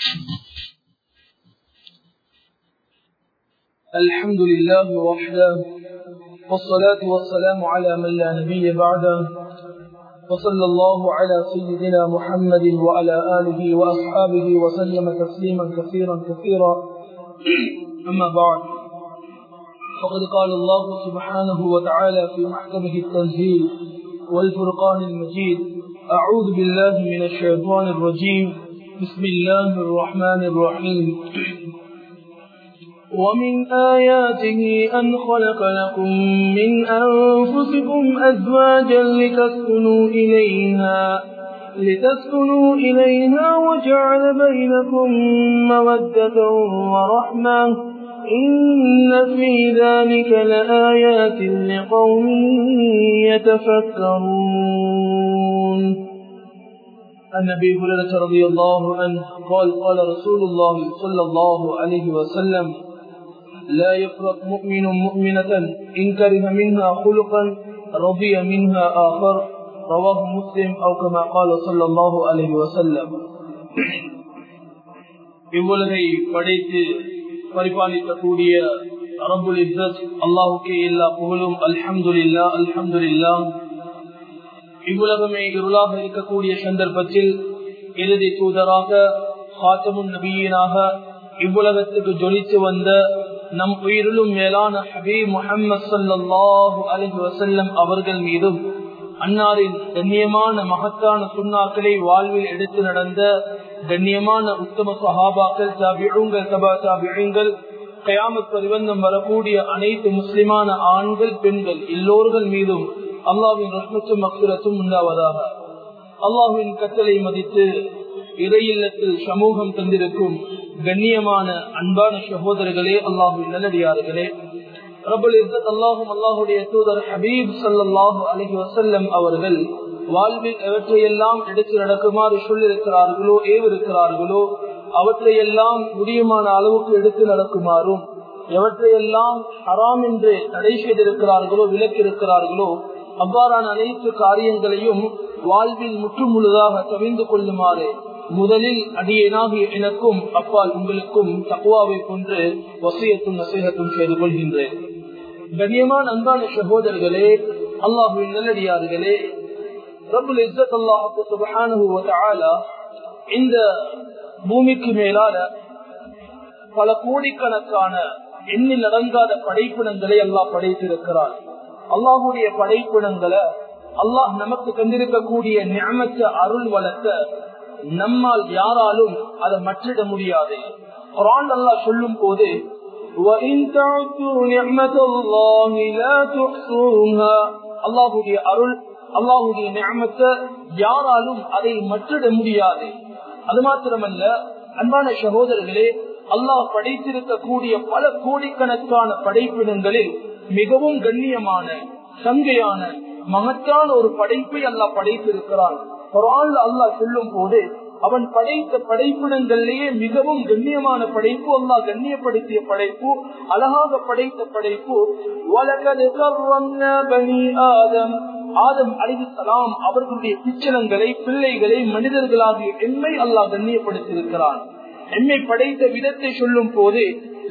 الحمد لله وحده والصلاة والسلام على من لا نبي بعده وصلى الله على سيدنا محمد وعلى آله وأصحابه وسلم تسليما كثيرا كثيرا أما بعد فقد قال الله سبحانه وتعالى في محكمه التنزيل والفرقان المجيد أعوذ بالله من الشيطان الرجيم بسم الله الرحمن الرحيم ومن آياته أن خلق لكم من أنفسكم أزواجا لتسكنوا إليها لتسكنوا إليها وجعل بينكم مودة ورحمة إن في ذلك لآيات لقوم يتفكرون النبي هريرة رضي الله عنه قال قال رسول الله صلى الله عليه وسلم لا يفرق مؤمن مؤمنة إن كره منها خلقا رضي منها آخر رواه مسلم أو كما قال صلى الله عليه وسلم இவ்வுலகை படைத்து பரிபாலிக்கக்கூடிய ரபுல் இஸ்ஸத் அல்லாஹுக்கே எல்லா புகழும் அல்ஹம்துலில்லா அல்ஹம்துலில்லா இவ்வுலகமே இருளாக இருக்கக்கூடிய சந்தர்ப்பத்தில் இறுதி தூதராக ஹாத்தமுன் நபியனாக இவ்வுலகத்துக்கு ஜொலித்து வந்த நம் உயிரிலும் மேலான ஹபீப் முஹம்மது சல்லாஹூ அலஹி வசல்லம் அவர்கள் மீதும் அன்னாரின் கண்ணியமான மகத்தான சுண்ணாக்களை வாழ்வில் எடுத்து நடந்த கண்ணியமான உத்தம சஹாபாக்கள் தாபிழுங்கள் தபா தாபிழுங்கள் கயாமத் பரிவந்தம் வரக்கூடிய அனைத்து முஸ்லிமான ஆண்கள் பெண்கள் எல்லோர்கள் மீதும் அல்லாவின் ரஹ்மத்தும் மக்சுரத்தும் உண்டாவதாக அல்லாஹுவின் கட்டளை மதித்து இறையில்லத்தில் சமூகம் தந்திருக்கும் கண்ணியமான அன்பான சகோதரர்களே அல்லாஹுவின் நல்லடியார்களே ரபுல் இஸ்ஸத் அல்லாஹும் அல்லாஹுடைய தூதர் ஹபீப் சல்லாஹு அலஹி வசல்லம் அவர்கள் வாழ்வில் எவற்றையெல்லாம் எடுத்து நடக்குமாறு சொல்லிருக்கிறார்களோ ஏவிருக்கிறார்களோ அவற்றையெல்லாம் முடியுமான அளவுக்கு எடுத்து நடக்குமாறும் எவற்றையெல்லாம் ஹராம் என்று தடை செய்திருக்கிறார்களோ விலக்கிருக்கிறார்களோ அவ்வாறான அனைத்து காரியங்களையும் வாழ்வில் முற்று முழுதாக கவிழ்ந்து கொள்ளுமாறு முதலில் அடியேனாகிய எனக்கும் அப்பால் உங்களுக்கும் தக்குவாவை கொண்டு வசியத்தும் நசீகத்தும் செய்து கொள்கின்றேன் கண்ணியமான அன்பான சகோதரர்களே அல்லாஹுவின் நல்லடியார்களே ரபுல் இஸ்ஸத் அல்லாஹு சுபஹானஹு வ தஆலா இந்த பூமிக்கு மேலால பல கோடிக்கணக்கான எண்ணில் அடங்காத படைப்பினங்களை அல்லாஹ் படைத்திருக்கிறார் அல்லாஹுடைய படைப்பினங்களை அல்லாஹ் நமக்கு தந்திருக்கக்கூடிய ஞானத்த அருள் வளர்த்த நம்மால் யாராலும் அதை மற்றிட முடியாது குரான் அல்லாஹ் சொல்லும் போது அல்லாஹுடைய அருள் அல்லாஹுடைய ஞானத்தை யாராலும் அதை மற்றிட முடியாது அது மாத்திரமல்ல அன்பான சகோதரர்களே அல்லாஹ் படைத்திருக்கக்கூடிய பல கோடிக்கணக்கான படைப்பினங்களில் மிகவும் கண்ணியமான சங்கையான மகத்தான ஒரு படைப்பை அல்லாஹ் படைத்திருக்கிறான் குரான்ல அல்லாஹ் சொல்லும் போது அவன் படைத்த படைப்பினங்களிலேயே மிகவும் கண்ணியமான படைப்பு அல்லாஹ் கண்ணியப்படுத்திய படைப்பு அழகாக படைத்த படைப்பு ஆதம் ஆதம் அலிசலாம் அவர்களுடைய பிச்சனங்களை பிள்ளைகளை மனிதர்களாகிய எம்மை அல்லாஹ் கண்ணியப்படுத்தியிருக்கிறான் எம்மை படைத்த விதத்தை சொல்லும் போது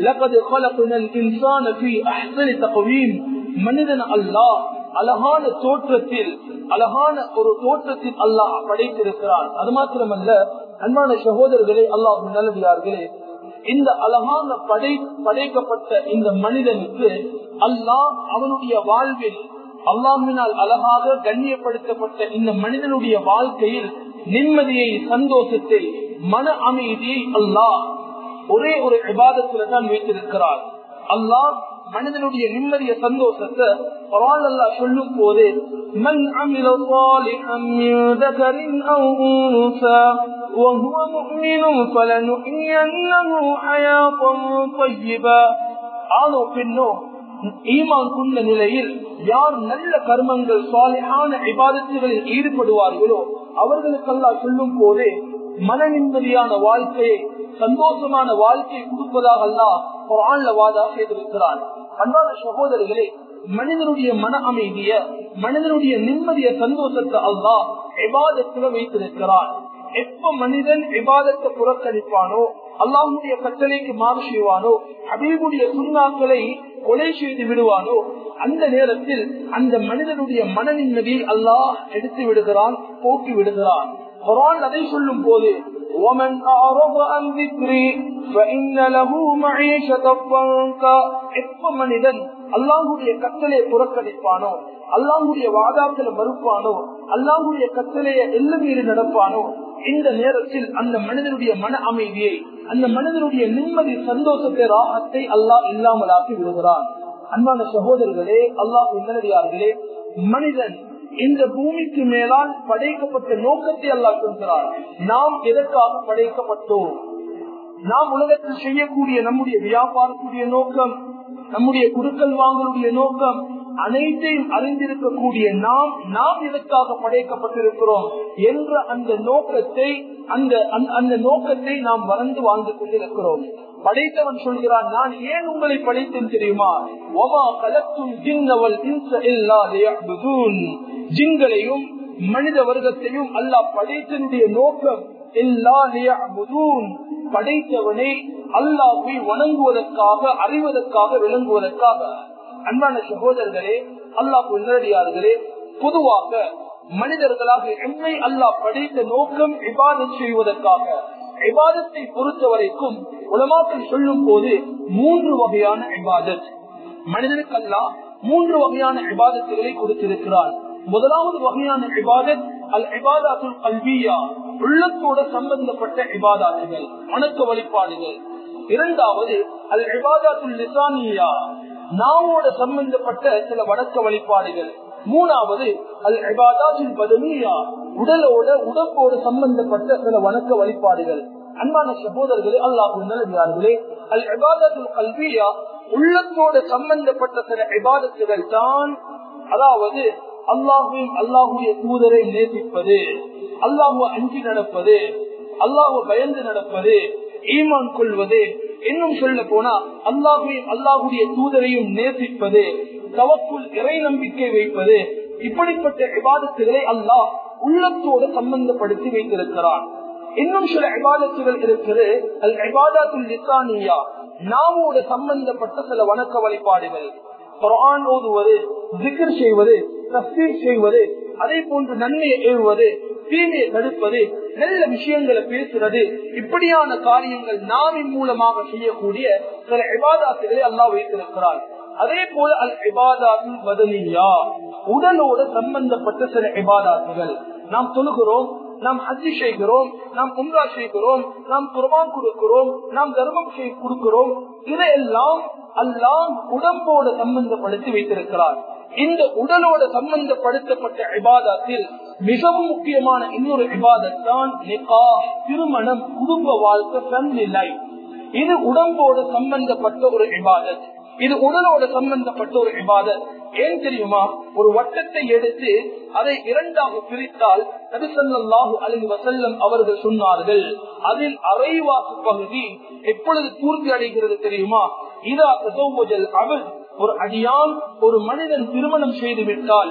மனிதன் அல்லாஹ் அழகான தோற்றத்தில் அழகான ஒரு தோற்றத்தில் அல்லாஹ் படைத்திருக்கிறான் அது மாத்திரமல்ல அன்பான சகோதரர்களே அல்லாஹ் நல்லதார்களே இந்த அழகான படை படைக்கப்பட்ட இந்த மனிதனுக்கு அல்லாஹ் அவனுடைய வாழ்வில் அல்லாஹினால் அழகாக கண்ணியப்படுத்தப்பட்ட இந்த மனிதனுடைய வாழ்க்கையில் நிம்மதியை சந்தோஷத்தை மன அமைதியை அல்லாஹ் ஒரே ஒரு விவாதத்துல தான் வைத்திருக்கிறார் அல்லாஹ் மனிதனுடைய நிம்மதிய சந்தோஷத்தை குரான் அல்லாஹ் சொல்லும் போது மன் அமில صالحا من ذكر أو أنثى وهو مؤمن فلنحيينه حياة طيبة ஆணோ பெண்ணோ ஈமான் கொண்ட நிலையில் யார் நல்ல கர்மங்கள் சாலியான விவாதத்துகளில் ஈடுபடுவார்களோ அவர்களுக்கெல்லாம் சொல்லும் போதே மன நிம்மதியான வாழ்க்கையை சந்தோஷமான வாழ்க்கையை கொடுப்பதாக அல்லாஹ் குரான்ல வாதா செய்திருக்கிறான் அன்பான சகோதரர்களே மனிதனுடைய மன அமைதிய மனிதனுடைய நிம்மதிய சந்தோஷத்தை அல்லாஹ் விவாதத்துல வைத்திருக்கிறான் எப்ப மனிதன் விவாதத்தை புறக்கணிப்பானோ அல்லாஹுடைய கட்டளைக்கு மாறு செய்வானோ ஹபீபுடைய சுண்ணாக்களை கொலை செய்து விடுவானோ அந்த நேரத்தில் அந்த மனிதனுடைய மன நிம்மதியை அல்லாஹ் எடுத்து விடுகிறான் போக்கி விடுகிறான் குரான் அதை சொல்லும் போது ومن أعرض عن ذكري فإن له معيشة ضنكا எப்ப மனிதன் அல்லாஹுடைய கட்டளையை புறக்கணிப்பானோ அல்லாஹுடைய வாதாக்களை மறுப்பானோ அல்லாஹுடைய கட்டளையை எல்லுமீறி நடப்பானோ இந்த நேரத்தில் அந்த மனிதனுடைய மன அமைதியை அந்த மனிதனுடைய நிம்மதி சந்தோஷத்தை ராகத்தை அல்லாஹ் இல்லாமலாக்கி விடுகிறான் அன்பான சகோதரர்களே அல்லாஹ் உன்னடியார்களே மனிதன் இந்த பூமிக்கு மேலால் படைக்கப்பட்ட நோக்கத்தை அல்லாஹ் சொல்கிறார் நாம் எதற்காக படைக்கப்பட்டோம் நாம் உலகத்தில் செய்யக்கூடிய நம்முடைய வியாபாரத்துடைய நோக்கம் நம்முடைய குடுக்கல் வாங்கலுடைய நோக்கம் அனைத்தையும் அறிந்திருக்கக்கூடிய நாம் நாம் இதற்காக படைக்கப்பட்டிருக்கிறோம் என்ற அந்த நோக்கத்தை அந்த அந்த நோக்கத்தை நாம் வளர்ந்து வாழ்ந்து கொண்டிருக்கிறோம் படைத்தவன் சொல்கிறான் நான் ஏன் உங்களை படைத்தேன் தெரியுமா ஒமா கலத்தும் ஜின்னவல் ஜிங்களையும் மனித வர்க்கத்தையும் அல்லாஹ் படைத்தனுடைய நோக்கம் படைத்தவனை அல்லாஹை வணங்குவதற்காக அறிவதற்காக விளங்குவதற்காக அன்பான சகோதரர்களே அல்லாஹ் நேரடியார்களே பொதுவாக மனிதர்களாக எம்மை அல்லாஹ் படைத்த நோக்கம் விவாதம் செய்வதற்காக விவாதத்தை பொறுத்த வரைக்கும் உலமாக்கள் சொல்லும் போது மூன்று வகையான விவாதத் மனிதனுக்கு அல்லாஹ் மூன்று வகையான விவாதத்துகளை கொடுத்திருக்கிறார் முதலாவது வகையான விவாதத் அல் இபாதாத்துல் கல்வியா உள்ளத்தோட சம்பந்தப்பட்ட இபாதாத்துகள் வணக்க வழிபாடுகள் இரண்டாவது அல் இபாதாத்துல் லிசானியா நாவோட சம்பந்தப்பட்ட சில வணக்க வழிபாடுகள் மூணாவது அல் இபாதாத்துல் பதனியா உடலோட உடம்போடு சம்பந்தப்பட்ட சில வணக்க வழிபாடுகள் அன்பான சகோதரர்களே அல்லாஹ் நல்லே அல் இபாதத்துல் கல்வியா உள்ளத்தோடு சம்பந்தப்பட்ட சில இபாதத்துகள் தான் அதாவது அல்லாஹுவின் அல்லாஹுடைய தூதரை நேசிப்பது அல்லாஹுவ அஞ்சி நடப்பது அல்லாஹுவ பயந்து நடப்பது ஈமான் கொள்வது இன்னும் சொல்ல போனா அல்லாஹுவையும் அல்லாஹுடைய தூதரையும் நேசிப்பது தவக்குள் இறை நம்பிக்கை வைப்பது இப்படிப்பட்ட விவாதத்துகளை அல்லாஹ் உள்ளத்தோடு சம்பந்தப்படுத்தி வைத்திருக்கிறான் இன்னும் சில விவாதத்துகள் இருக்குது அல் விவாதத்துல் லிசானியா நாவோடு சம்பந்தப்பட்ட சில வணக்க வழிபாடுகள் குரான் ஓதுவது ஜிகர் செய்வது தஸ்தீர் செய்வது அதே போன்று நன்மையை ஏவுவது தீமையை தடுப்பது நல்ல விஷயங்களை பேசுறது இப்படியான காரியங்கள் நாவின் மூலமாக செய்யக்கூடிய சில விவாதாத்துகளை அல்லா வைத்திருக்கிறார் அதே போல அல் இபாதாத்து வதனியா உடலோடு சம்பந்தப்பட்ட சில இபாதாத்துகள் நாம் தொழுகிறோம் நாம் ஹஜ்ஜி செய்கிறோம் நாம் உம்ரா செய்கிறோம் நாம் குர்பான் கொடுக்கிறோம் நாம் தர்மம் கொடுக்கிறோம் இதையெல்லாம் அல்லாம் உடம்போடு சம்பந்தப்படுத்தி வைத்திருக்கிறார் இந்த உடலோட சம்பந்தப்படுத்தப்பட்ட இபாதத்தில் மிகவும் முக்கியமான இன்னொரு இபாதத்தான் நிகா திருமணம் குடும்ப வாழ்க்கை சன்னிலை இது உடம்போடு சம்பந்தப்பட்ட ஒரு இபாதத் இது உடலோட சம்பந்தப்பட்ட ஒரு இபாதத் ஏன் தெரியுமா ஒரு வட்டத்தை எடுத்து அதை இரண்டாக பிரித்தால் நபிசல்லாஹு அலி வசல்லம் அவர்கள் சொன்னார்கள் அதில் அரைவாசி பகுதி எப்பொழுது பூர்த்தி அடைகிறது தெரியுமா இதா தசோஜல் அவள் ஒரு அடியான் ஒரு மனிதன் திருமணம் செய்து விட்டால்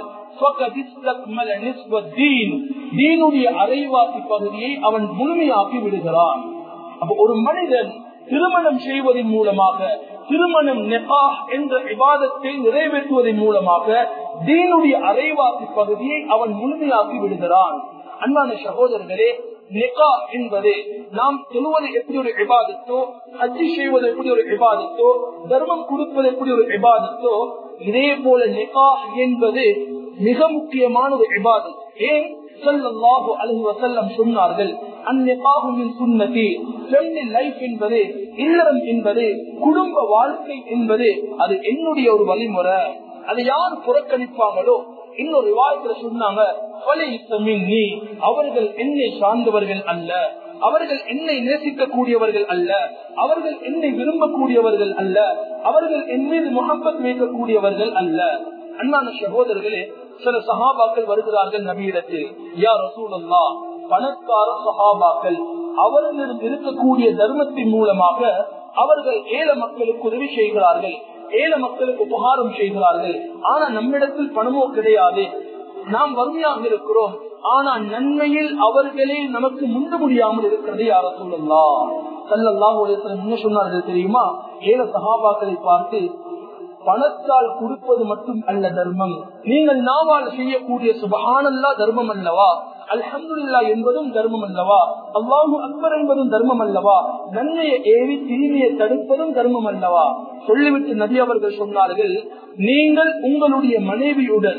அரைவாசி பகுதியை அவன் முழுமையாக்கி விடுகிறான் அப்ப ஒரு மனிதன் திருமணம் செய்வதன் மூலமாக திருமணம் நெகா என்ற விவாதத்தை நிறைவேற்றுவதன் மூலமாக தீனுடைய அரைவாசி பகுதியை அவன் முழுமையாக்கி விடுகிறான் அன்பான சகோதரர்களே நிகா என்பது நாம் சொல்வது எப்படி ஒரு விவாதத்தோ ஹஜ்ஜி செய்வது எப்படி ஒரு விவாதத்தோ தர்மம் கொடுப்பது எப்படி ஒரு விவாதத்தோ இதே போல நிகா என்பது மிக முக்கியமான ஒரு விவாதம் ஏன் சொல்லல்லாஹு அலஹி வசல்லம் சொன்னார்கள் சுண்ணதி லைஃப் என்பது இல்லறம் என்பது குடும்ப வாழ்க்கை என்பது அது என்னுடைய ஒரு வழிமுறை அதை யார் புறக்கணிப்பாங்களோ இன்னொரு விவாதத்துல சொன்னாங்க அவர்கள் என்னை சார்ந்தவர்கள் அல்ல அவர்கள் என்னை நேசிக்கக்கூடியவர்கள் அல்ல அவர்கள் என்னை விரும்பக்கூடியவர்கள் அல்ல அவர்கள் என் மீது முகப்பத் வைக்கக்கூடியவர்கள் அல்ல அண்ணான சகோதரர்களே சில சகாபாக்கள் வருகிறார்கள் நபியிடத்தில் யா ரசூலல்லா பணக்கார சகாபாக்கள் அவர்களிடம் இருக்கக்கூடிய தர்மத்தின் மூலமாக அவர்கள் ஏழ மக்களுக்கு உதவி செய்கிறார்கள் ஏழ மக்களுக்கு உபகாரம் செய்கிறார்கள் ஆனா நம்மிடத்தில் பணமோ கிடையாது நாம் வறுமையாக இருக்கிறோம் ஆனா நன்மையில் அவர்களே நமக்கு முந்த முடியாமல் இருக்கிறது யார சொல்லலா சல்லல்லாஹு என்ன சொன்னார்கள் தெரியுமா ஏழ சகாபாக்களை பார்த்து பணத்தால் கொடுப்பது மட்டும் அல்ல தர்மம் நீங்கள் நாவால் செய்யக்கூடிய சுபஹானல்லா தர்மம் அல்லவா அல்ஹம்துல்லா என்பதும் தர்மம் அல்லவா அல்லாஹு அக்பர் என்பதும் தர்மம் அல்லவா நன்மையை ஏவி தீமையை தடுப்பதும் தர்மம் அல்லவா சொல்லிவிட்டு நபி அவர்கள் சொன்னார்கள் நீங்கள் உங்களுடைய மனைவியுடன்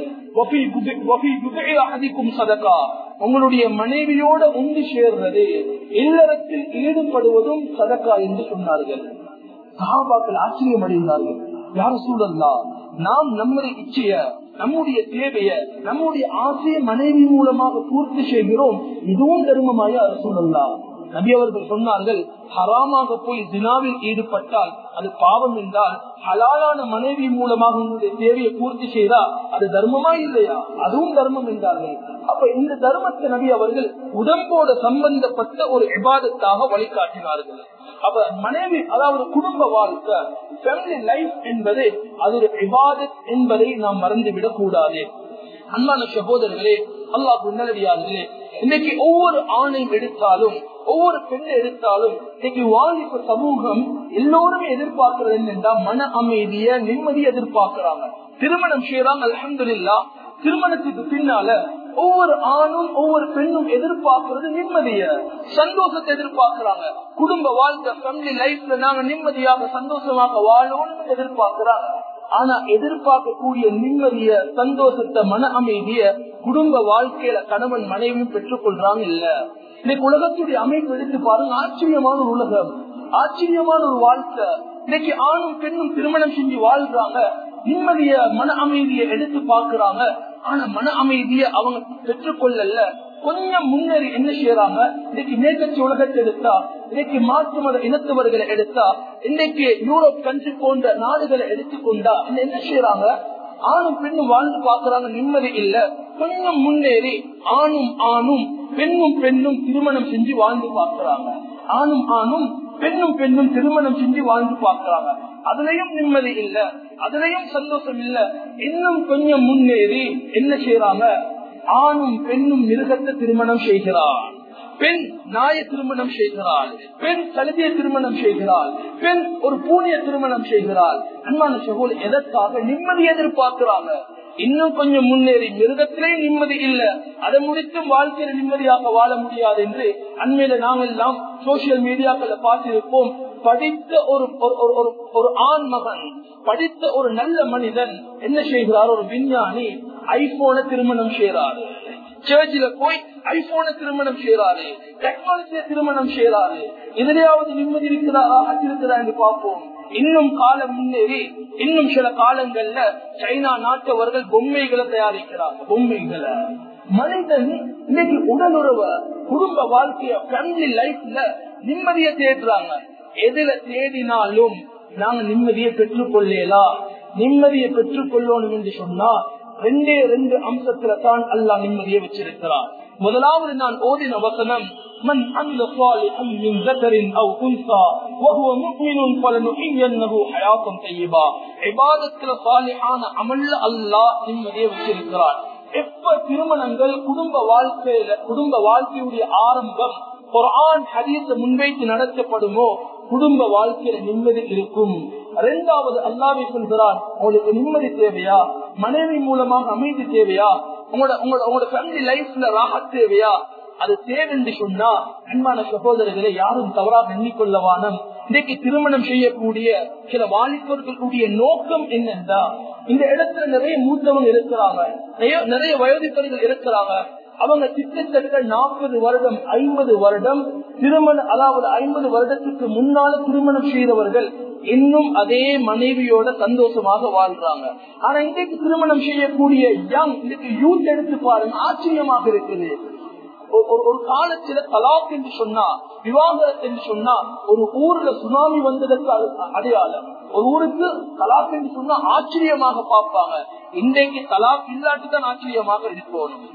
சதகா உங்களுடைய மனைவியோட ஒன்று சேர்றது இல்லறத்தில் ஈடுபடுவதும் சதக்கா என்று சொன்னார்கள் சகாபாக்கள் ஆச்சரியம் அடைந்தார்கள் யார சூழல்லா நாம் நம்முடைய இச்சைய நம்முடைய தேவைய நம்முடைய ஆசைய மனைவி மூலமாக பூர்த்தி செய்கிறோம் இதுவும் தர்மமாய அரசூழல்லா நபி அவர்கள் சொன்னார்கள் ஹராமாக போய் தினாவில் ஈடுபட்டால் அது பாவம் என்றால் ஹலாலான மனைவி மூலமாக உங்களுடைய தேவையை பூர்த்தி செய்தா அது தர்மமா இல்லையா அதுவும் தர்மம் என்றார்கள் அப்ப இந்த தர்மத்தை நபி அவர்கள் உடம்போட சம்பந்தப்பட்ட ஒரு விவாதத்தாக வழிகாட்டினார்கள் அப்ப மனைவி அதாவது குடும்ப வாழ்க்கை ஃபேமிலி லைஃப் என்பது அது ஒரு விவாதத் என்பதை நாம் மறந்துவிடக் கூடாது அன்பான சகோதரர்களே அல்லாஹ் நல்லடியார்களே இன்னைக்கு ஒவ்வொரு ஆணையும் எடுத்தாலும் ஒவ்வொரு பெண்ணை எடுத்தாலும் இன்னைக்கு வாலிப சமூகம் எல்லோருமே எதிர்பார்க்கிறது என்னென்றா மன அமைதிய நிம்மதியை எதிர்பார்க்கிறாங்க திருமணம் செய்யறாங்க அலமதுல்லா திருமணத்துக்கு பின்னால ஒவ்வொரு ஆணும் ஒவ்வொரு பெண்ணும் எதிர்பார்க்கிறது நிம்மதிய சந்தோஷத்தை எதிர்பார்க்கிறாங்க குடும்ப வாழ்க்கை ஃபேமிலி லைஃப்ல நாங்க நிம்மதியாக சந்தோஷமாக வாழணும்னு எதிர்பார்க்கிறாங்க ஆனா எதிர்பார்க்கக்கூடிய நிம்மதிய சந்தோஷத்தை மன அமைதிய குடும்ப வாழ்க்கையில கணவன் மனைவியும் பெற்றுக் கொள்றாங்க இல்ல இன்னைக்கு உலகத்துடைய அமைப்பு எடுத்து பாருங்க ஆச்சரியமான ஒரு உலகம் ஆச்சரியமான ஒரு வாழ்க்கை இன்னைக்கு ஆணும் பெண்ணும் திருமணம் செஞ்சு வாழ்றாங்க நிம்மதிய மன அமைதியை எடுத்து பாக்குறாங்க ஆனா மன அமைதியை அவங்க பெற்றுக்கொள்ளல கொஞ்சம் முன்னேறி என்ன செய்யறாங்க இன்னைக்கு மேற்கட்சி உலகத்தை எடுத்தா இன்னைக்கு மாற்று மத இனத்தவர்களை எடுத்தா இன்னைக்கு யூரோப் கண்ட்ரி போன்ற நாடுகளை எடுத்துக்கொண்டா என்ன செய்யறாங்க ஆணும் பெண்ணும் வாழ்ந்து பாக்குறாங்க நிம்மதி இல்ல கொஞ்சம் முன்னேறி ஆணும் ஆணும் பெண்ணும் பெண்ணும் திருமணம் செஞ்சு வாழ்ந்து பாக்குறாங்க ஆணும் ஆணும் பெண்ணும் பெண்ணும் திருமணம் செஞ்சு வாழ்ந்து பாக்குறாங்க அதுலயும் நிம்மதி இல்ல அதுலயும் சந்தோஷம் இல்ல இன்னும் கொஞ்சம் முன்னேறி என்ன செய்யறாங்க ஆணும் பெண்ணும் மிருகத்தை திருமணம் செய்கிறார் பெண் நாய திருமணம் செய்கிறாள் பெண் கல்வியை திருமணம் செய்கிறாள் பெண் ஒரு பூனிய திருமணம் செய்கிறாள் அன்பான சகோதரி எதற்காக நிம்மதி எதிர்பார்க்கிறாங்க இன்னும் கொஞ்சம் முன்னேறி மிருகத்திலேயும் நிம்மதி இல்ல அதை முடித்தும் வாழ்க்கையில நிம்மதியாக வாழ முடியாது என்று அண்மையில நாங்கள் எல்லாம் சோசியல் மீடியாக்களை பார்த்திருப்போம் படித்த ஒரு ஒரு ஆண் மகன் படித்த ஒரு நல்ல மனிதன் என்ன செய்கிறார் ஒரு விஞ்ஞானி ஐபோனை திருமணம் செய்கிறார் சர்ச்சில் போய் ஐபோனை திருமணம் செய்யறாரு டெக்னாலஜியை திருமணம் செய்யறாரு எதிரையாவது நிம்மதி இருக்கிறாரா அச்சிருக்கிறா என்று பார்ப்போம் இன்னும் காலம் முன்னேறி இன்னும் சில காலங்கள்ல சைனா நாட்டவர்கள் பொம்மைகளை தயாரிக்கிறாங்க பொம்மைகளை மனிதன் இன்னைக்கு உடலுறவ குடும்ப வாழ்க்கைய ஃபேமிலி லைஃப்ல நிம்மதியை தேடுறாங்க எதுல தேடினாலும் நாங்க நிம்மதியை பெற்றுக் கொள்ளலாம் நிம்மதியை பெற்றுக் கொள்ளணும் என்று சொன்னா ரெண்டே ரெண்டு அம்சத்துல தான் அல்லா நிம்மதியை வச்சிருக்கிறார் முதலாவது நான் ஓதின வசனம் من عمل صالحا من ذكر او انثى وهو مؤمن فلنحيينه حياه طيبه عبادتல صالحான அமல்ல அல்லாஹ் நிம்மதியை வச்சிருக்கிறார் எப்ப திருமணங்கள் குடும்ப வாழ்க்கையில குடும்ப வாழ்க்கையுடைய ஆரம்பம் குரான் ஹதீஸ முன்வைத்து நடத்தப்படுமோ குடும்ப வாழ்க்கையில நிம்மதி இருக்கும் இரண்டாவது அல்லாவை சொல்கிறான் உங்களுக்கு நிம்மதி தேவையா மனைவி மூலமாக அமைதி தேவையா உங்களோட உங்களோட உங்களோட ஃபேமிலி லைஃப்ல ராக தேவையா அது தேவைன்னு சொன்னா அன்பான சகோதரர்களை யாரும் தவறாக எண்ணிக்கொள்ளவானம் இன்றைக்கு திருமணம் செய்யக்கூடிய சில வாலிபர்களுடைய நோக்கம் என்னென்றா இந்த இடத்துல நிறைய மூத்தவங்க இருக்கிறாங்க நிறைய வயோதிப்பர்கள் இருக்கிறாங்க அவங்க கிட்டத்தட்ட நாற்பது வருடம் ஐம்பது வருடம் திருமணம் அதாவது ஐம்பது வருடத்துக்கு முன்னால திருமணம் செய்தவர்கள் இன்னும் அதே மனைவியோட சந்தோஷமாக வாழ்றாங்க ஆனா இன்றைக்கு திருமணம் செய்யக்கூடிய யங் இன்னைக்கு யூத் எடுத்து பாருங்க ஆச்சரியமாக இருக்குது ஒரு காலத்துல தலாக் என்று சொன்னா விவாகரத்து என்று சொன்னா ஒரு ஊர்ல சுனாமி வந்ததற்கு அடையாளம் ஒரு ஊருக்கு தலாக் என்று சொன்னா ஆச்சரியமாக பார்ப்பாங்க இன்றைக்கு தலாக் இல்லாட்டி தான் ஆச்சரியமாக இருக்கணும்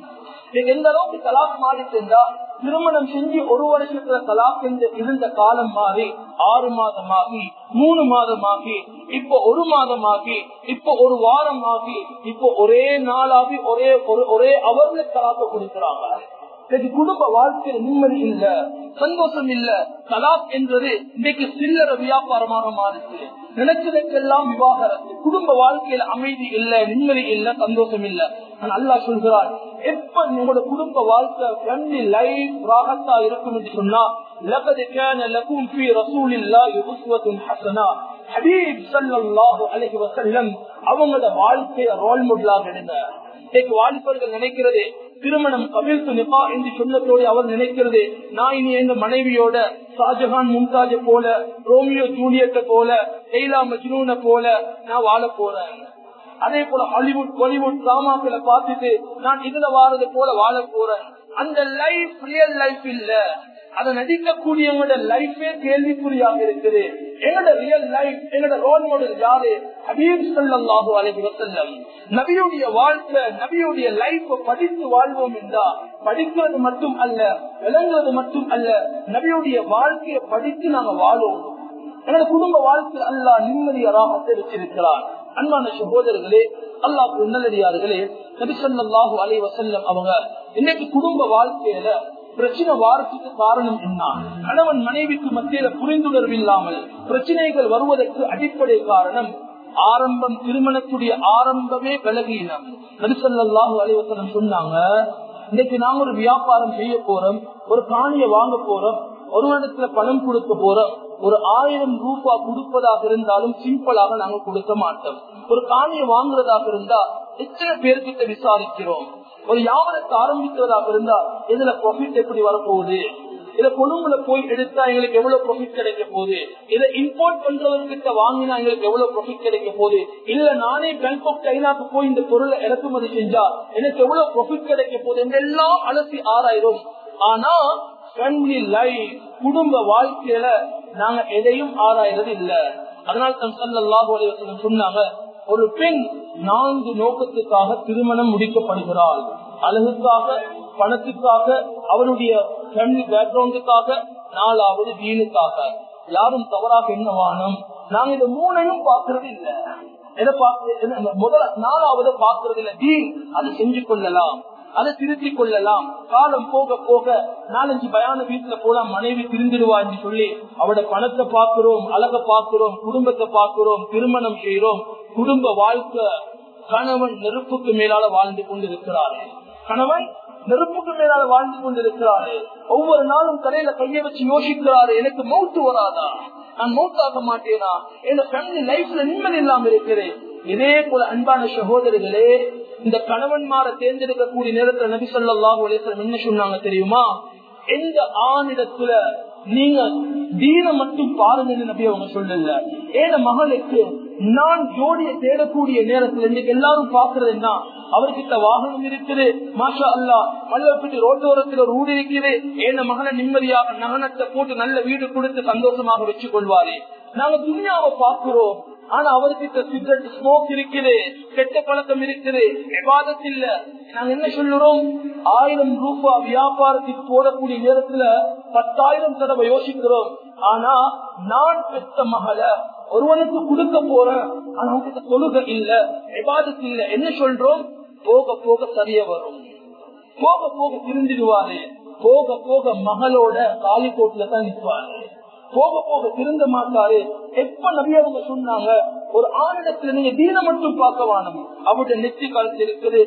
நீங்க எந்த அளவுக்கு தலாக் மாறிட்டு இருந்தா திருமணம் செஞ்சு ஒரு வருஷத்துல தலாக் என்று இருந்த காலம் மாறி ஆறு மாதமாகி மூணு மாதமாகி இப்போ ஒரு மாதமாகி இப்போ ஒரு வாரம் ஆகி இப்போ ஒரே நாளாகி ஒரே ஒரு ஒரே அவர்ல தலாக்க கொடுக்கிறாங்க இன்னைக்கு குடும்ப வாழ்க்கையில நிம்மதி இல்ல சந்தோஷம் இல்ல தலாக் என்றது இன்னைக்கு சில்லற வியாபாரமாக மாறுது நினைச்சதற்கெல்லாம் விவாகரத்து குடும்ப வாழ்க்கையில அமைதி இல்ல நிம்மதி இல்ல சந்தோஷம் இல்ல ஆனா அல்லாஹ் சொல்கிறார் எப்ப உங்களோட குடும்ப வாழ்க்கை ஃபேமிலி லைஃப் ராகத்தா இருக்கும் என்று சொன்னா لقد كان لكم في رسول الله أسوة حسنة ஹபீப் ஸல்லல்லாஹு அலைஹி வஸல்லம் அவங்களோட வாழ்க்கைய ரோல் மாடலாக எடுங்க இன்னைக்கு வாலிபர்கள் நினைக்கிறது திருமணம் கபில்து நிபா என்று சொன்னதோடு அவர் நினைக்கிறது நான் இனி எங்க மனைவியோட ஷாஜஹான் மும்தாஜ போல ரோமியோ ஜூலியட்ட போல லெய்லா மஜ்னூன போல நான் வாழ போறேன் அதே போல ஹாலிவுட் பாலிவுட் டிராமாக்களை பார்த்துட்டு நான் இதுல வாரது போல வாழ போறேன் அந்த லைஃப் ரியல் லைஃப் இல்ல அதை நடிக்கக்கூடியவங்களோட லைஃபே கேள்விக்குறியாக இருக்குது எங்களோட ரியல் லைஃப் எங்களோட ரோல் மாடல் யாரு ஹபீப் ஸல்லல்லாஹு அலைஹி வஸல்லம் நபியுடைய வாழ்க்கை நபியுடைய லைஃப் படித்து வாழ்வோம் என்றா படிக்கிறது மட்டும் அல்ல விளங்குறது மட்டும் அல்ல நபியுடைய வாழ்க்கையை படித்து நாங்க வாழுவோம் எனது குடும்ப வாழ்க்கை அல்லா நிம்மதியராக தெரிவிச்சிருக்கிறார் அன்பான சகோதரர்களே அல்லாஹ் நல்லடியார்களே நபிசல்லாஹு அலை வசல்லம் அவங்க இன்னைக்கு குடும்ப வாழ்க்கையில பிரச்சனை வாரத்துக்கு காரணம் என்ன கணவன் மனைவிக்கு மத்தியில புரிந்துணர்வு இல்லாமல் பிரச்சனைகள் வருவதற்கு அடிப்படை காரணம் ஆரம்பம் திருமணத்துடைய ஆரம்பமே விலகினம் நபிசல்லாஹு அலைவசனம் சொன்னாங்க இன்னைக்கு நாங்க ஒரு வியாபாரம் செய்ய போறோம் ஒரு காணியை வாங்க போறோம் ஒரு இடத்துல பணம் கொடுக்க போறோம் ஒரு ஆயிரம் ரூபாய் கொடுப்பதாக இருந்தாலும் சிம்பிளாக நாங்க கொடுக்க மாட்டோம் ஒரு காணியை வாங்குறதாக இருந்தா எத்தனை பேர்கிட்ட விசாரிக்கிறோம் ஒரு வியாபாரத்தை ஆரம்பிக்கிறதாக இருந்தா இதுல ப்ராஃபிட் எப்படி வரப்போகுது இதை கொழும்புல போய் எடுத்தா எங்களுக்கு எவ்வளவு ப்ராஃபிட் கிடைக்க போகுது இதை இம்போர்ட் பண்றவர்கிட்ட வாங்கினா எங்களுக்கு எவ்வளவு ப்ராஃபிட் கிடைக்க போகுது இல்ல நானே பேங்காக் சைனாக்கு போய் இந்த பொருளை இறக்குமதி செஞ்சா எனக்கு எவ்வளவு ப்ராஃபிட் கிடைக்க போகுது என்றெல்லாம் அலசி ஆராயிரும் ஆனா ஃபேமிலி லைஃப் குடும்ப வாழ்க்கையில நாங்க எதையும் ஆராயறது இல்ல அதனால தான் சல்லாஹூ அலைவசம் சொன்னாங்க ஒரு பெண் நான்கு நோக்கத்துக்காக திருமணம் முடிக்கப்படுகிறாள் அழகுக்காக பணத்துக்காக அவருடைய ஃபேமிலி பேக்ரவுண்டுக்காக நாலாவது வீணுக்காக யாரும் தவறாக என்ன வானம் நாங்க இந்த மூணையும் பாக்குறது இல்ல எதை பார்க்க முதல்ல நாலாவது பாக்குறது இல்ல தீன் அதை செஞ்சு கொள்ளலாம் அதை திருத்திக் கொள்ளலாம் காலம் போக போக நாலஞ்சு பயான வீட்டுல போல மனைவி திருந்திடுவா என்று சொல்லி அவட பணத்தை பாக்குறோம் அழக பாக்குறோம் குடும்பத்தை பாக்குறோம் திருமணம் செய்யறோம் குடும்ப வாழ்க்கை கணவன் நெருப்புக்கு மேலால வாழ்ந்து கொண்டிருக்கிறாரு கணவன் நெருப்புக்கு மேலால வாழ்ந்து கொண்டிருக்கிறாரு ஒவ்வொரு நாளும் தலையில கைய வச்சு யோசிக்கிறாரு எனக்கு மௌத்து வராதா நான் மௌத்தாக மாட்டேனா என் ஃபேமிலி லைஃப்ல நிம்மதி இல்லாம இருக்கிறேன் இதே போல அன்பான சகோதரிகளே இந்த கணவன்மார தேர்ந்தெடுக்கக்கூடிய நேரத்துல நபி சொல்லாஹு அலேஸ்வரம் என்ன சொன்னாங்க தெரியுமா எந்த ஆணிடத்துல நீங்க தீன மட்டும் பாருங்க நபி அவங்க சொல்லல ஏன மகளுக்கு நான் ஜோடியை தேடக்கூடிய நேரத்துல இன்னைக்கு எல்லாரும் பாக்குறது என்ன அவர்கிட்ட வாகனம் இருக்குது மாஷா அல்லா மல்லப்பட்டி ரோட்டோரத்தில் ஒரு ஊடு இருக்குது ஏன மகனை நிம்மதியாக நகனத்தை போட்டு நல்ல வீடு கொடுத்து சந்தோஷமாக வச்சு கொள்வாரு நாங்க துணியாவை பார்க்கிறோம் ஆனா அவர்கிட்ட சிகரெட் ஸ்மோக் இருக்குது கெட்ட பழக்கம் இருக்குது விவாதத்து இல்ல நாங்க என்ன சொல்லுறோம் ஆயிரம் ரூபாய் வியாபாரத்துக்கு போடக்கூடிய நேரத்துல பத்தாயிரம் தடவை யோசிக்கிறோம் ஆனா நான் பெற்ற மகளை ஒருவனுக்கு கொடுக்க போறேன் ஆனா அவங்களுக்கு தொழுகை இல்ல விவாதத்து இல்ல என்ன சொல்றோம் போக போக சரிய வரும் போக போக திருந்திடுவாரு போக போக மகளோட காலிக்கோட்ல தான் நிற்பாரு போக போக திருந்த மாட்டாரு எப்ப நபிய அவங்க சொன்னாங்க ஒரு ஆணிடத்துல நீங்க தீன மட்டும் பார்க்க வானம் அவருடைய நெத்தி காலத்தில் இருக்குது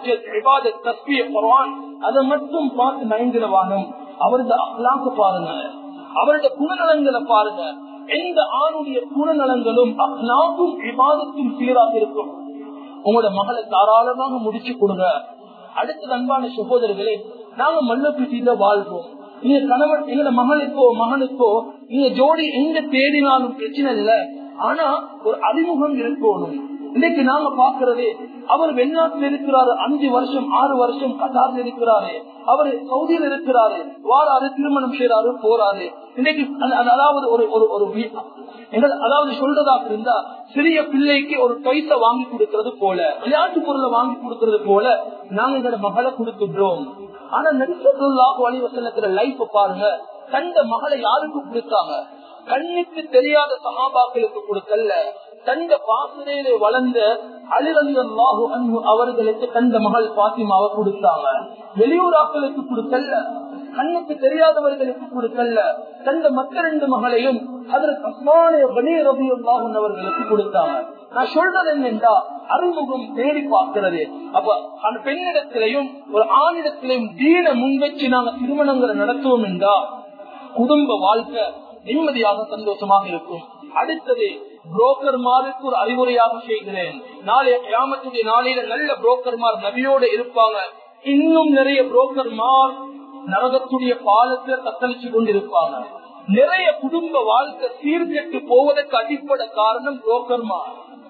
தஸ்பிய குரான் அதை மட்டும் பார்த்து நயந்திர வானம் அவரது அல்லாக்கு பாருங்க அவருடைய குணநலன்களை பாருங்க எந்த ஆணுடைய குணநலங்களும் அல்லாக்கும் விவாதத்தும் சீராக இருக்கும் உங்களோட மகளை தாராளமாக முடிச்சு கொடுங்க அடுத்த அன்பான சகோதரர்களே நாங்க மல்லப்பிட்டியில வாழ்வோம் நீங்க கணவன் எங்களோட மகனுக்கோ மகனுக்கோ நீங்க ஜோடி எங்க தேடினாலும் பிரச்சனை இல்ல ஆனா ஒரு அறிமுகம் இருக்கணும் இன்னைக்கு நாங்க பாக்குறது அவர் வெளிநாட்டில் இருக்கிறாரு அஞ்சு வருஷம் ஆறு வருஷம் கட்டாரில் இருக்கிறாரு அவர் சவுதியில் இருக்கிறாரு வாராரு திருமணம் செய்யறாரு போறாரு இன்னைக்கு அதாவது ஒரு ஒரு ஒரு அதாவது சொல்றதாக இருந்தா சிறிய பிள்ளைக்கு ஒரு பைசா வாங்கி கொடுக்கறது போல விளையாட்டு பொருளை வாங்கி கொடுக்கறது போல நாங்க எங்களோட மகளை கொடுத்துடுறோம் ஆனா நடிசல்லாஹு அலிவசனத்துல லைஃப் பாருங்க தந்த மகளை யாருக்கு கொடுத்தாங்க கண்ணுக்கு தெரியாத சகாபாக்களுக்கு கொடுக்கல தந்த பாசனையிலே வளர்ந்த அலிரல்லாஹு அன்பு அவர்களுக்கு தந்த மகள் பாத்திமாவை கொடுத்தாங்க வெளியூராக்களுக்கு கொடுக்கல கண்ணுக்கு தெரியாதவர்களுக்கு கொடுக்கல தந்த மற்ற ரெண்டு மகளையும் அதற்கு அஸ்மானிய கணீர் ரபியுல்லாஹன் அவர்களுக்கு கொடுத்தாங்க நான் சொல்றது என்னென்றா அறிமுகம் தேடி பார்க்கிறது அப்ப அந்த பெண்ணிடத்திலையும் ஒரு ஆணிடத்திலையும் தீன முன்வச்சு நாங்க திருமணங்களை நடத்துவோம் என்றா குடும்ப வாழ்க்கை நிம்மதியாக சந்தோஷமாக இருக்கும் அடுத்தது புரோக்கர்மாருக்கு ஒரு அறிவுரையாக செய்கிறேன் நாளைய கிராமத்துடைய நாளையில நல்ல புரோக்கர்மார் நபியோடு இருப்பாங்க இன்னும் நிறைய புரோக்கர்மார் நரகத்துடைய பாலத்துல தத்தளிச்சு கொண்டிருப்பாங்க நிறைய குடும்ப வாழ்க்கை சீர்கெட்டு போவதற்கு அடிப்படை காரணம் புரோக்கர்மார்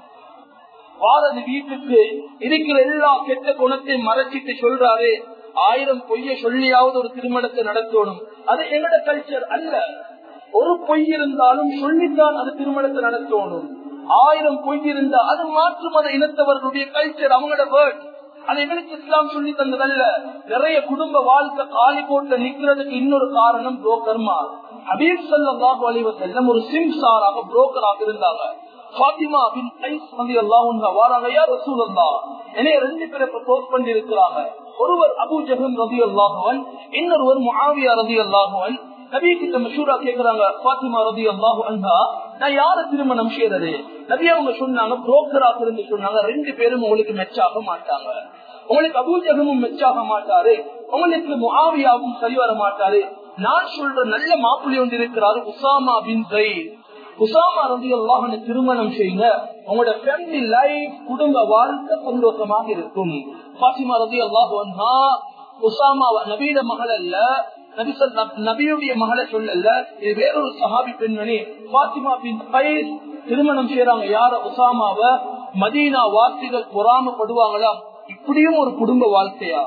வாரது வீட்டுக்கு இருக்கிற எல்லா கெட்ட குணத்தையும் மறைச்சிட்டு சொல்றாரு ஆயிரம் பொய்ய சொல்லியாவது ஒரு திருமணத்தை நடத்தணும் அது எங்கட கல்ச்சர் அல்ல ஒரு பொய் இருந்தாலும் சொல்லித்தான் அது திருமணத்தை நடத்தணும் ஆயிரம் பொய் இருந்தா அது மாற்று மத இனத்தவர்களுடைய கல்ச்சர் அவங்களோட வேர்ட் அது எங்களுக்கு இஸ்லாம் சொல்லி தந்ததல்ல நிறைய குடும்ப வாழ்க்கை காலி போட்டு நிக்கிறதுக்கு இன்னொரு காரணம் புரோக்கர்மா அபீப் சல்லாஹு அலைவ செல்லம் ஒரு சிம்சாராக புரோக்கராக இருந்தாங்க பாத்திமா பின் கைஸ் வந்து எல்லாம் வாராங்க யார் ரசூல் அல்லா என்னைய ரெண்டு பேரை ப்ரப்போஸ் பண்ணி இருக்கிறாங்க ஒருவர் அபு ஜஹம் ரதி அல்லாஹுவன் இன்னொருவர் முஆவியா ரதி அல்லாஹுவன் நபி கிட்ட மஷூரா கேக்குறாங்க பாத்திமா ரதி அல்லாஹு அன்ஹா நான் யார திருமணம் செய்யறது நபி அவங்க சொன்னாங்க புரோக்கராக இருந்து சொன்னாங்க ரெண்டு பேரும் உங்களுக்கு மெச்சாக மாட்டாங்க உங்களுக்கு அபூஜகமும் மெச்சாக மாட்டாரு உங்களுக்கு முஆவியாவும் சரி வர மாட்டாரு நான் சொல்ற நல்ல மாப்பிள்ளை ஒன்று இருக்கிறாரு உசாமா பின் ஜெயித் உசாமா ரதி அல்லாஹனை திருமணம் செய்யுங்க உங்களோட ஃபேமிலி லைஃப் குடும்ப வாழ்க்கை சந்தோஷமாக இருக்கும் பாத்திமா ரதி அல்லாஹா உசாமா நபீட மகள் அல்ல நபி சொல் நபியுடைய மகளை சொல்லல இது வேறொரு சஹாபி பெண்மணி பாத்திமா பின் கைஸ் திருமணம் செய்யறாங்க யார உசாமாவ மதீனா வாசிகள் பொறாமப்படுவாங்களா இப்படியும் ஒரு குடும்ப வாழ்க்கையா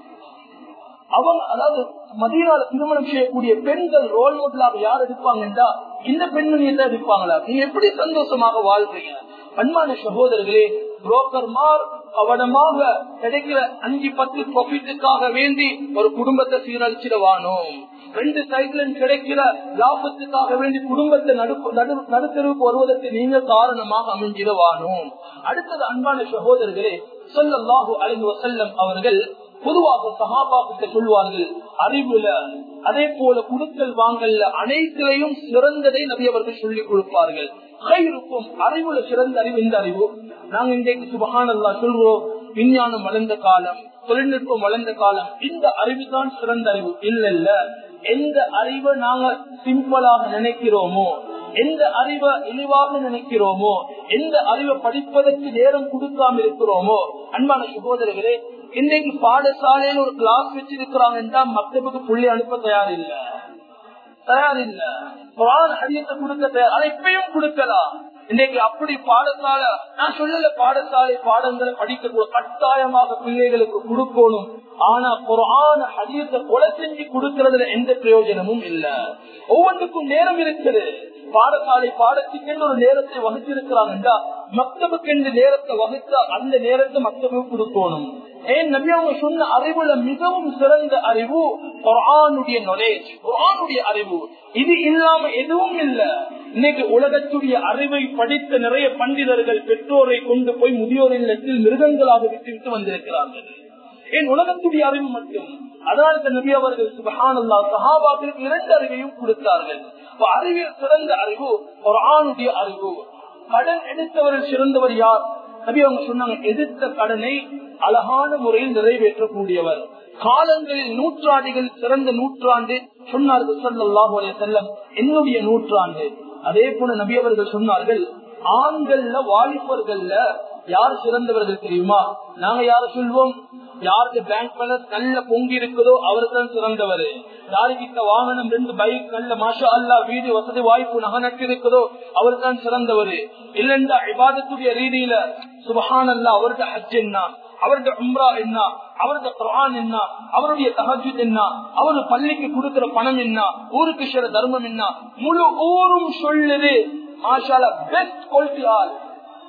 அவங்க அதாவது மதியனால திருமணம் செய்யக்கூடிய பெண்கள் ரோல் மாடலாக யார் எடுப்பாங்கன்னா இந்த பெண்மணியை தான் எடுப்பாங்களா நீங்க எப்படி சந்தோஷமாக வாழ்றீங்க அன்பான சகோதரர்களே புரோக்கர்மார் கவனமாக கிடைக்கிற அஞ்சு பத்து ப்ராஃபிட்டுக்காக வேண்டி ஒரு குடும்பத்தை சீரழிச்சிடவானோ ரெண்டு சைட்ல கிடைக்கிற லாபத்துக்காக வேண்டி குடும்பத்தை நடுத்தருவுக்கு வருவதற்கு நீங்க காரணமாக அமைஞ்சிடவானோ அடுத்தது அன்பான சகோதரர்களே சொல்லல்லாஹு அலைஹி வசல்லம் அவர்கள் பொதுவாக சகாபாக்கிட்ட சொல்வார்கள் அறிவுல அதே போல குடுக்கல் வாங்கல்ல அனைத்திலையும் சிறந்ததை நபி அவர்கள் சொல்லிக் கொடுப்பார்கள் இருக்கும் அறிவுல சிறந்த அறிவு இந்த அறிவு நாங்க இன்றைக்கு சுபகானல்லா சொல்றோம் விஞ்ஞானம் வளர்ந்த காலம் தொழில்நுட்பம் வளர்ந்த காலம் இந்த அறிவு தான் சிறந்த அறிவு இல்ல இல்ல எந்த அறிவை நாங்க சிம்பிளாக நினைக்கிறோமோ எந்த அறிவை இழிவாக நினைக்கிறோமோ எந்த அறிவை படிப்பதற்கு நேரம் கொடுக்காம இருக்கிறோமோ அன்பான சகோதரர்களே இன்னைக்கு பாடசாலையில் ஒரு கிளாஸ் வச்சிருக்கிறாங்கன்னா மக்தபுக்கு புள்ளி அனுப்ப தயார் இல்ல தயார் இல்ல அடியத்தை கொடுக்க தயார் அதை இப்பயும் கொடுக்கலாம் இன்னைக்கு அப்படி பாடசாலை நான் சொல்லல பாடசாலை பாடங்களை படிக்க கட்டாயமாக பிள்ளைகளுக்கு கொடுக்கணும் ஆனா குரான ஹதீத்தை கொலை செஞ்சு கொடுக்கறதுல எந்த பிரயோஜனமும் இல்ல ஒவ்வொன்றுக்கும் நேரம் இருக்குது பாடசாலை பாடத்துக்கு ஒரு நேரத்தை வகுத்திருக்கிறாங்கன்றா மக்தபுக்கு என்று நேரத்தை வகுத்தா அந்த நேரத்தை மக்தபுக்கு கொடுக்கணும் ஏன் நபி அவங்க சொன்ன அறிவுல மிகவும் சிறந்த அறிவு குரானுடைய நாலேஜ் குரானுடைய அறிவு இது இல்லாம எதுவும் இல்ல இன்னைக்கு உலகத்துடைய அறிவை படித்த நிறைய பண்டிதர்கள் பெற்றோரை கொண்டு போய் முதியோர் இல்லத்தில் மிருகங்களாக விட்டுவிட்டு வந்திருக்கிறார்கள் என் உலகத்துடைய அறிவு மட்டும் அதனால நபி அவர்கள் சுபஹானல்லா சஹாபாக்களுக்கு இரண்டு அறிவையும் கொடுத்தார்கள் அறிவியல் சிறந்த அறிவு ஒரு ஆணுடைய அறிவு கடன் எடுத்தவர்கள் சிறந்தவர் யார் நபி அவங்க சொன்னாங்க எதிர்த்த கடனை அழகான முறையில் நிறைவேற்றக்கூடியவர் காலங்களில் நூற்றாண்டுகள் சிறந்த நூற்றாண்டு சொன்னார்கள் சல்லாஹ் செல்லம் என்னுடைய நூற்றாண்டு அதே போல நபி அவர்கள் சொன்னார்கள் ஆண்கள்ல வாலிபர்கள்ல யார் சிறந்தவர்கள் தெரியுமா நாங்க யார சொல்வோம் யாருக்கு பேங்க் பேலன்ஸ் நல்ல பொங்கி இருக்குதோ அவர் தான் சிறந்தவர் யாருக்கிட்ட வாகனம் ரெண்டு பைக் நல்ல மாஷா அல்லா வீடு வசதி வாய்ப்பு நகை நட்டு இருக்குதோ அவர் தான் சிறந்தவர் இல்லைண்டா இபாதத்துடைய ரீதியில சுபஹான் அல்லா அவருடைய ஹஜ் என்ன அவருடைய உம்ரா என்ன அவருடைய குரான் என்ன அவருடைய தகஜத் என்ன அவரு பள்ளிக்கு கொடுக்கிற பணம் என்ன ஊருக்கு சிற தர்மம் என்ன முழு ஊரும் சொல்லுது மாஷால பெஸ்ட் குவாலிட்டி ஆள்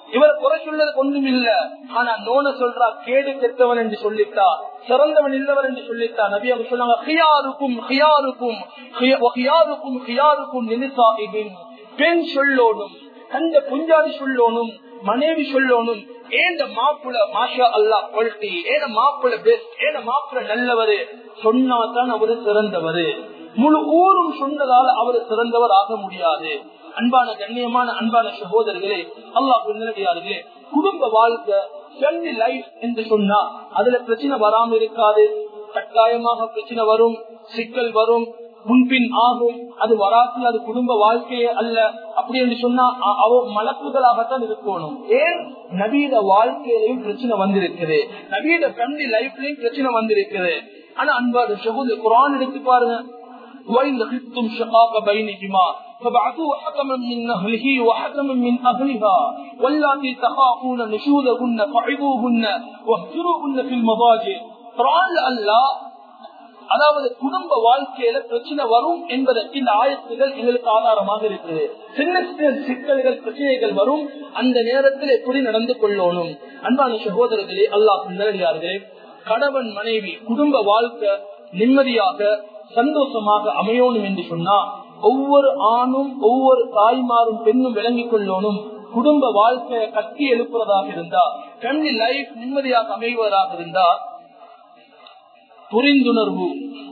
இவர் குறை சொல்றது ஒன்றும் இல்ல ஆனா நோன சொல்றா கேடு கெட்டவன் என்று சொல்லிட்டா சிறந்தவன் இல்லவர் என்று சொல்லிட்டா நபி அவங்க சொன்னாங்க ஹியாருக்கும் ஹியாருக்கும் ஹியாருக்கும் ஹியாருக்கும் நினிசாஹிபின் பெண் சொல்லோனும் கண்ட புஞ்சாதி சொல்லோனும் மனைவி சொல்லோனும் ஏந்த மாப்பிள மாஷா அல்லா குவாலிட்டி ஏன மாப்பிள பெஸ்ட் ஏன மாப்பிள நல்லவரு சொன்னாதான் அவரு சிறந்தவரு முழு ஊரும் சொன்னதால அவரு சிறந்தவர் ஆக முடியாது அன்பான கண்ணியமான அன்பான சகோதரர்களே அல்லாஹ் நேரடியார்களே குடும்ப வாழ்க்கை ஃபேமிலி லைஃப் என்று சொன்னா அதுல பிரச்சனை வராம இருக்காது கட்டாயமாக பிரச்சனை வரும் சிக்கல் வரும் முன்பின் ஆகும் அது வராது அது குடும்ப வாழ்க்கையே அல்ல அப்படி என்று சொன்னா அவ மலக்குகளாகத்தான் இருக்கணும் ஏன் நவீன வாழ்க்கையிலையும் பிரச்சனை வந்திருக்குது நவீன ஃபேமிலி லைஃப்லயும் பிரச்சனை வந்திருக்குது ஆனா அன்பாடு சகோதரி குரான் எடுத்து பாருங்க وإن خفتم شقاق بينهما فبعثوا حكما من أهله وحكما من أهلها واللاتي تخافون نشوذهن فعظوهن واهجروهن في المضاجع قرآن الله அதாவது குடும்ப வாழ்க்கையில பிரச்சனை வரும் என்பதற்கு இந்த ஆயத்துகள் எங்களுக்கு ஆதாரமாக இருக்குது சின்ன சின்ன சிக்கல்கள் பிரச்சனைகள் வரும் அந்த நேரத்தில் எப்படி நடந்து கொள்ளணும் அன்பான சகோதரர்களே அல்லாஹ் நேரடியார்களே கணவன் மனைவி குடும்ப வாழ்க்கை நிம்மதியாக சந்தோஷமாக அமையணும் என்று சொன்னா ஒவ்வொரு ஆணும் ஒவ்வொரு தாய்மாரும் பெண்ணும் விளங்கிக் கொள்ளணும் குடும்ப வாழ்க்கையை கட்டி எழுப்புறதாக இருந்தா ஃபேமிலி லைஃப் நிம்மதியாக அமைவதாக இருந்தா புரிந்துணர்வு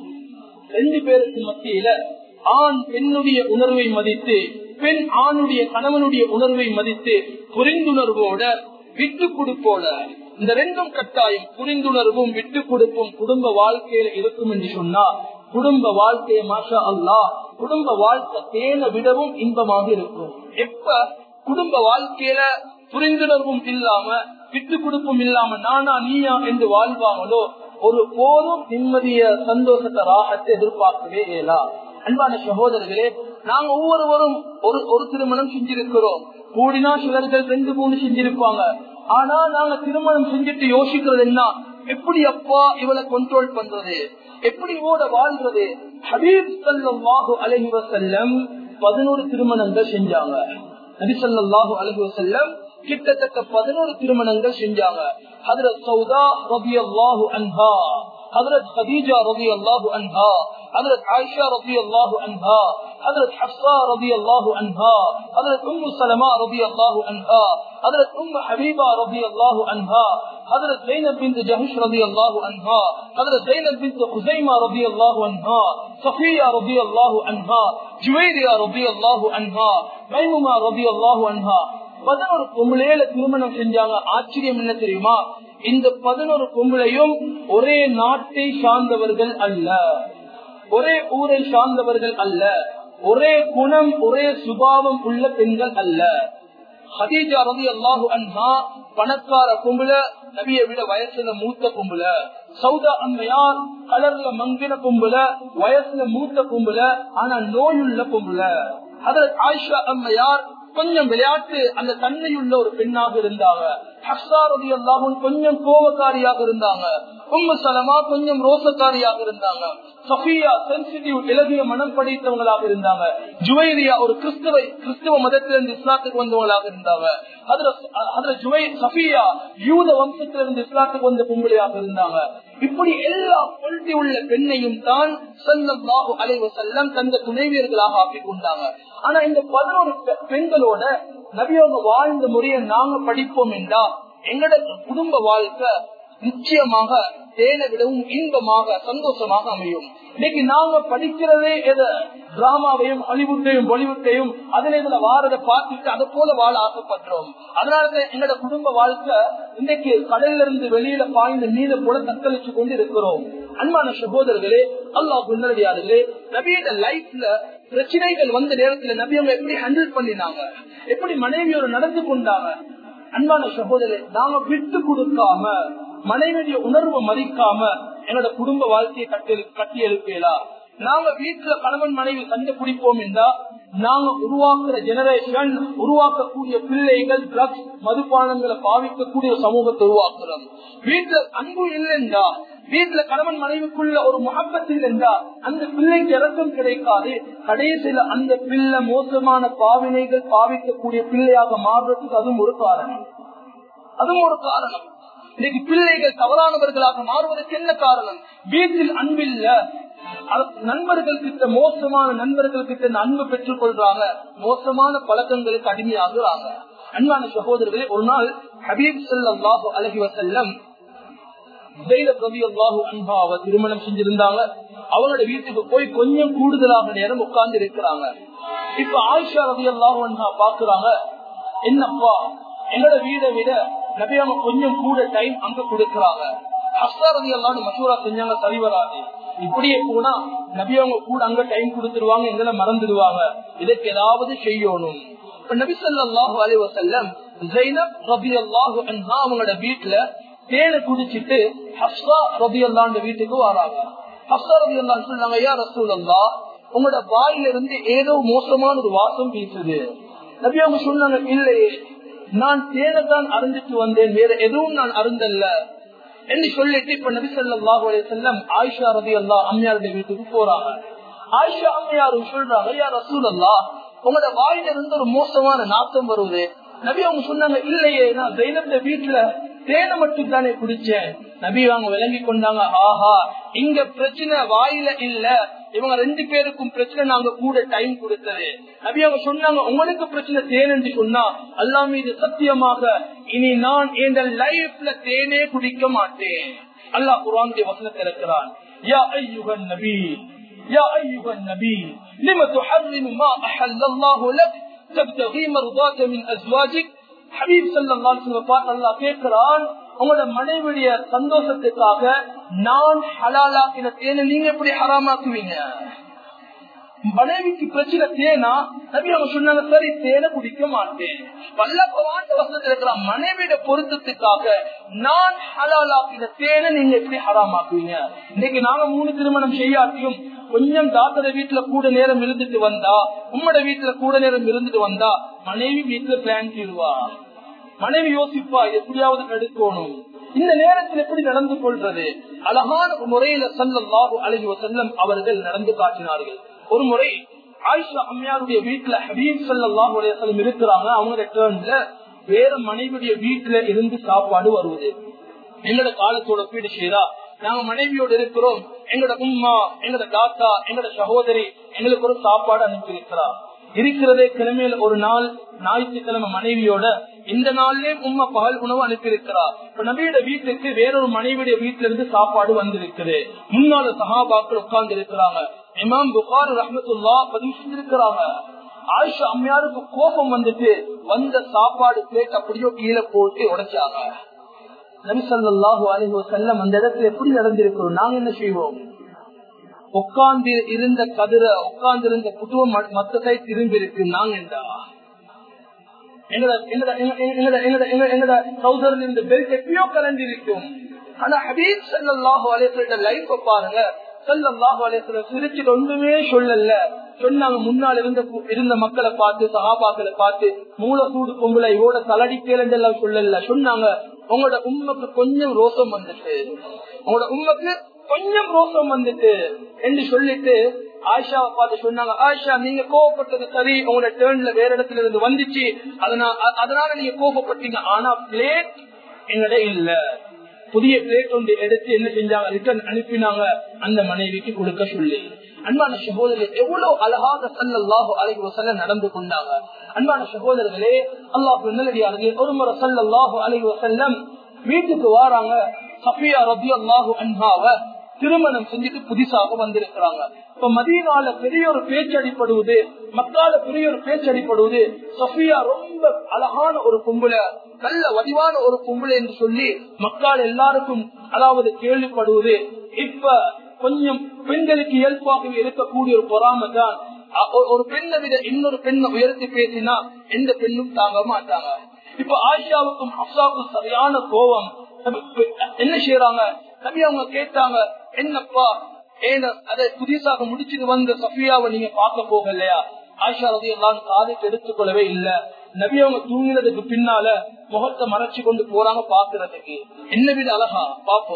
ரெண்டு பேருக்கு மத்தியில ஆண் பெண்ணுடைய உணர்வை மதித்து பெண் ஆணுடைய கணவனுடைய உணர்வை மதித்து புரிந்துணர்வோட விட்டு கொடுப்போட இந்த ரெண்டும் கட்டாயம் புரிந்துணர்வும் விட்டு கொடுப்பும் குடும்ப வாழ்க்கையில இருக்கும் என்று சொன்னா குடும்ப வாழ்க்கையை மாஷா அல்லா குடும்ப வாழ்க்கை தேன விடவும் இன்பமாக இருக்கும் எப்ப குடும்ப வாழ்க்கையில புரிந்துணர்வும் இல்லாம விட்டு கொடுப்பும் இல்லாம நானா நீயா என்று வாழ்வாங்களோ ஒரு போதும் நிம்மதிய சந்தோஷத்தை ராகத்தை எதிர்பார்க்கவே இயலா அன்பான சகோதரர்களே நாங்க ஒவ்வொருவரும் ஒரு ஒரு திருமணம் செஞ்சிருக்கிறோம் கூடினா சிலர்கள் ரெண்டு மூணு செஞ்சிருப்பாங்க ஆனா நாங்க திருமணம் செஞ்சுட்டு யோசிக்கிறது என்ன எப்படி அப்பா இவளை கண்ட்ரோல் பண்றது எப்படி ஓட வாழ்றது ஹபீப் சல்லாஹு அலஹி வசல்லம் பதினோரு திருமணங்கள் செஞ்சாங்க நபி சொல்லாஹு அலஹி வசல்லம் கிட்டத்தட்ட பதினோரு திருமணங்கள் செஞ்சாங்க ஹதரத் சௌதா ரபி அல்லாஹு அன்ஹா حضرت خديجة رضي الله عنها حضرت عائشة رضي الله عنها حضرت حفصة رضي الله عنها حضرت أم سلمة رضي الله عنها حضرت أم حبيبة رضي الله عنها حضرت زينب بنت جهش رضي الله عنها حضرت زينب بنت خزيمة رضي الله عنها صفية رضي الله عنها جويرية رضي الله عنها ميمومة رضي الله عنها பதினோரு பொம்பளையில திருமணம் செஞ்சாங்க ஆச்சரியம் என்ன தெரியுமா இந்த பதினோரு பொம்பளையும் ஒரே நாட்டை சார்ந்தவர்கள் அல்ல ஒரே ஊரை சார்ந்தவர்கள் அல்ல ஒரே குணம் ஒரே சுபாவம் உள்ள பெண்கள் அல்ல ஹதீஜா ரவி அல்லாஹு அன்ஹா பணக்கார கும்பல நபியை விட வயசுல மூத்த கும்பல சௌதா அம்மையார் கலர்ல மங்கின கும்பல வயசுல மூத்த கும்பல ஆனா நோயுள்ள கும்பல அதற்கு ஆயிஷா அம்மையார் கொஞ்சம் விளையாட்டு அந்த தன்மையுள்ள ஒரு பெண்ணாக இருந்தாங்க ஹப்சாரதி அல்லாஹும் கொஞ்சம் கோபக்காரியாக இருந்தாங்க உம்மு சலமா கொஞ்சம் ரோசக்காரியாக இருந்தாங்க சஃபியா சென்சிட்டிவ் இலகிய மனம் படைத்தவங்களாக இருந்தாங்க ஜுவைரியா ஒரு கிறிஸ்துவ கிறிஸ்துவ மதத்திலிருந்து இஸ்லாத்துக்கு வந்தவங்களாக இருந்தாங்க அதுல அதுல ஜுவை சஃபியா யூத வம்சத்திலிருந்து இஸ்லாத்துக்கு வந்த பொம்பளையாக இருந்தாங்க இப்படி எல்லா குவாலிட்டி உள்ள பெண்ணையும் தான் சல்லாஹு அலைவ செல்லம் தந்த துணைவியர்களாக ஆக்கி கொண்டாங்க ஆனா இந்த பதினோரு பெண்களோட நபியோக வாழ்ந்த முறையை நாங்க படிப்போம் என்றா எங்களோட குடும்ப வாழ்க்கை நிச்சயமாக தேனை விடவும் இன்பமாக சந்தோஷமாக அமையும் இன்னைக்கு நாங்க படிக்கிறதே எத டிராமாவையும் ஹாலிவுட்டையும் பாலிவுட்டையும் அதுல இதுல வாரதை பார்த்துட்டு அதை போல வாழ ஆசைப்படுறோம் அதனாலதான் எங்களோட குடும்ப வாழ்க்கை இன்னைக்கு கடல்ல இருந்து வெளியில பாய்ந்த மீத போல தத்தளிச்சு கொண்டு இருக்கிறோம் அன்பான சகோதரர்களே அல்லாஹ் முன்னடியார்களே நபியோட லைஃப்ல பிரச்சனைகள் வந்த நேரத்துல நபி அவங்க எப்படி ஹேண்டில் பண்ணினாங்க எப்படி மனைவியோட நடந்து கொண்டாங்க அன்பான சகோதரர் நாங்க விட்டு கொடுக்காம மனைவியுடைய உணர்வை மதிக்காம என்னோட குடும்ப வாழ்க்கையை கட்டி கட்டி எழுப்பலாம் நாங்க வீட்டுல கணவன் மனைவி சண்டை பிடிப்போம் என்றா நாங்க உருவாக்குற ஜெனரேஷன் உருவாக்கக்கூடிய பிள்ளைகள் ட்ரக்ஸ் மதுபானங்களை பாவிக்கக்கூடிய சமூகத்தை உருவாக்குறோம் வீட்டுல அன்பு இல்லைண்டா வீட்டுல கணவன் மனைவிக்குள்ள ஒரு முகப்பத்தில் இருந்தா அந்த பிள்ளைக்கு இறக்கம் கிடைக்காது கடைசியில அந்த பிள்ளை மோசமான பாவினைகள் பாவிக்கக்கூடிய பிள்ளையாக மாறுறதுக்கு அதுவும் ஒரு காரணம் அதுவும் ஒரு காரணம் இன்னைக்கு பிள்ளைகள் தவறானவர்களாக மாறுவதற்கு என்ன காரணம் வீட்டில் அன்பில்ல நண்பர்கள் கிட்ட மோசமான நண்பர்கள் கிட்ட அன்பு பெற்றுக் கொள்றாங்க மோசமான பழக்கங்களுக்கு அடிமையாகுறாங்க அன்பான சகோதரர்களே ஒரு நாள் ஹபீப் சல்லாஹு அலஹி வசல்லம் திருமணம் செஞ்சிருந்தாங்க அவங்களோட வீட்டுக்கு போய் கொஞ்சம் கூடுதலாக நேரம் உட்கார்ந்து இருக்கிறாங்க இப்ப ஆயிஷா ரவி அல்லாஹு பாக்குறாங்க என்னப்பா எங்களோட வீடை விட நபியாம கொஞ்சம் கூட டைம் அங்க கொடுக்கறாங்க ஹஸ்தா ரவி அல்லான்னு மசூரா செஞ்சாங்க சரி வராது இப்படியே போனா நபியவங்க கூட அங்க டைம் கொடுத்துருவாங்க எங்களை மறந்துடுவாங்க இதுக்கு ஏதாவது செய்யணும் நபி சொல்லாஹு அலி வசல்லம் ஜைனப் ரபி அல்லாஹு அவங்களோட வீட்டுல தேனை குடிச்சிட்டு ஹப்சா ரபி அல்லாண்ட வீட்டுக்கு வராங்க ஹப்சா ரபி அல்லா சொன்னாங்க ஐயா ரசூல் அல்லா உங்களோட வாயில இருந்து ஏதோ மோசமான ஒரு வாசம் வீசுது நபி அவங்க சொன்னாங்க இல்லையே நான் தேனை தான் அருந்துட்டு வந்தேன் வேற எதுவும் நான் அருந்தல்ல என்று சொல்லிட்டு இப்ப நபி சொல்லாஹு செல்லம் ஆயிஷா ரபி அல்லா அம்மையாருடைய வீட்டுக்கு போறாங்க ஆயிஷா அம்மையாரும் சொல்றாங்க ஐயா ரசூல் அல்லா உங்களோட வாயில இருந்து ஒரு மோசமான நாத்தம் வருவது நபி அவங்க சொன்னாங்க இல்லையே நான் ஜெயினத்த வீட்டுல தேனை மட்டும் தானே குடிச்சேன் நபி அவங்க விளங்கி கொண்டாங்க ஆஹா இங்க பிரச்சனை வாயில இல்ல இவங்க ரெண்டு பேருக்கும் பிரச்சனை நாங்க கூட டைம் கொடுத்தது நபி அவங்க சொன்னாங்க உங்களுக்கு பிரச்சனை தேன் என்று சொன்னா அல்லா மீது சத்தியமாக இனி நான் என் லைஃப்ல தேனே குடிக்க மாட்டேன் அல்லாஹ் குரானுடைய வசனத்தை இருக்கிறான் யா ஐயுகன் நபி يا أيها النبي لم تحرم ما أحل الله لك تبتغي مرضاك من أزواجك ஹபீப் சல்லா கேட்கிறான் உங்களோட மனைவிடைய சந்தோஷத்துக்காக நான் ஹலாலாக்கின தேனை நீங்க எப்படி ஹராமாக்குவீங்க மனைவிக்கு பிரச்சனை தேனா நபி அவங்க சொன்னாங்க சரி தேனை குடிக்க மாட்டேன் பல்ல வசனத்தில் இருக்கிறான் மனைவியோட பொருத்தத்துக்காக நான் ஹலாலாக்கின தேனை நீங்க எப்படி ஹராமாக்குவீங்க இன்னைக்கு நாங்க மூணு திருமணம் செய்யாட்டியும் கொஞ்சம் தாத்தர வீட்டுல கூட நேரம் இருந்துட்டு வந்தா உம்மோட வீட்டுல கூட நேரம் இருந்துட்டு வந்தா மனைவி வீட்டுல பிளான் தீருவா மனைவி யோசிப்பா எப்படியாவது தடுக்கணும் இந்த நேரத்தில் எப்படி நடந்து கொள்றது அழகான முறையில சல்லாஹு அழகி செல்லம் அவர்கள் நடந்து காட்டினார்கள் ஒரு முறை ஆயிஷா அம்மையாருடைய வீட்டுல ஹபீப் சல்லாஹு அலையம் இருக்கிறாங்க அவங்க ரிட்டர்ன்ல வேற மனைவியுடைய வீட்டுல இருந்து சாப்பாடு வருவது எங்களோட காலத்தோட பீடு செய்தா நாங்க மனைவியோடு இருக்கிறோம் எங்களோட உம்மா எங்களோட தாத்தா எங்களோட சகோதரி எங்களுக்கு ஒரு சாப்பாடு அனுப்பி இருக்கிறா இருக்கிறதே கிழமையில ஒரு நாள் ஞாயிற்றுக்கிழமை மனைவியோட இந்த நாள்லயே உண்மை பகல் உணவு அனுப்பியிருக்கிறா இப்ப நபியோட வீட்டுக்கு வேறொரு மனைவியுடைய வீட்டுல இருந்து சாப்பாடு வந்திருக்குது முன்னால சகாபாக்கள் உட்கார்ந்து இருக்கிறாங்க இமாம் புகார் ரஹமத்துல்லா பதிவு செஞ்சிருக்கிறாங்க ஆயிஷா அம்மையாருக்கு கோபம் வந்துட்டு வந்த சாப்பாடு பிளேட் அப்படியோ கீழே போட்டு உடைச்சாங்க நபிசல்லாஹு அலிஹோ செல்லம் அந்த இடத்துல எப்படி நடந்திருக்கிறோம் நாங்க என்ன செய்வோம் உட்கார்ந்து இருந்த கதிர உட்கார்ந்து இருந்த குடும்பம் மத்த கை திரும்பி இருக்கு நாங்க என்றா இருந்த பெல்ட் எப்பயோ கலந்து இருக்கும் ஆனா ஹபீப் சல்லாஹு அலேசோட லைஃப் பாருங்க சல்லாஹு அலேசோட சிரிச்சு ஒன்றுமே சொல்லல சொன்னாங்க முன்னால் இருந்த இருந்த மக்களை பார்த்து சகாபாக்களை பார்த்து மூல சூடு பொங்கலை இவோட தலடிக்கேலெல்லாம் சொல்லல சொன்னாங்க உங்களோட உண்மைக்கு கொஞ்சம் ரோசம் வந்துட்டு உங்களோட உண்மைக்கு கொஞ்சம் ரோசம் வந்துட்டு என்று சொல்லிட்டு ஆயிஷாவை பார்த்து சொன்னாங்க ஆயிஷா நீங்க கோவப்பட்டது சரி உங்களோட டேர்ன்ல வேற இடத்துல இருந்து வந்துச்சு அதனால நீங்க கோவப்பட்டீங்க ஆனா பிளேட் எங்கட இல்ல புதிய பிளேட் ஒன்று எடுத்து என்ன செஞ்சாங்க ரிட்டர்ன் அனுப்பினாங்க அந்த மனைவிக்கு கொடுக்க சொல்லி அன்பான சகோதரர் எவ்வளவு அழகாக சல்லாஹு அலைஹி வசல்லம் நடந்து கொண்டாங்க அன்பான சகோதரர்களே அல்லாஹ் நல்லடியாளர்கள் ஒரு முறை சல்லாஹு அலைஹி வசல்லம் வீட்டுக்கு வாராங்க சஃபியா ரபி அல்லாஹு அன்ஹாவ திருமணம் செஞ்சுட்டு புதுசாக வந்திருக்கிறாங்க இப்ப மதியனால பெரிய ஒரு பேச்சு அடிப்படுவது மக்கால பெரிய ஒரு பேச்சு அடிப்படுவது சஃபியா ரொம்ப அழகான ஒரு பொம்பளை நல்ல வடிவான ஒரு பொம்பளை என்று சொல்லி மக்கள் எல்லாருக்கும் அதாவது கேள்விப்படுவது இப்ப கொஞ்சம் பெண்களுக்கு இயல்பாக இருக்கக்கூடிய ஒரு பொறாமை தான் ஒரு பெண்ணை விட இன்னொரு பெண்ணை உயர்த்தி பேசினா எந்த பெண்ணும் தாங்க மாட்டாங்க இப்ப ஆயிஷாவுக்கும் அப்சாவுக்கும் சரியான கோபம் என்ன செய்யறாங்க நபி அவங்க கேட்டாங்க என்னப்பா ஏன அதை புதுசாக முடிச்சுட்டு வந்த சஃபியாவை நீங்க பார்க்க போகலையா ஆயிஷா ரதி எல்லாம் காதுக்கு எடுத்துக்கொள்ளவே இல்ல நபி அவங்க தூங்கினதுக்கு பின்னால முகத்தை மறைச்சு கொண்டு போறாங்க பாக்குறதுக்கு என்ன விட அழகா பாப்போம்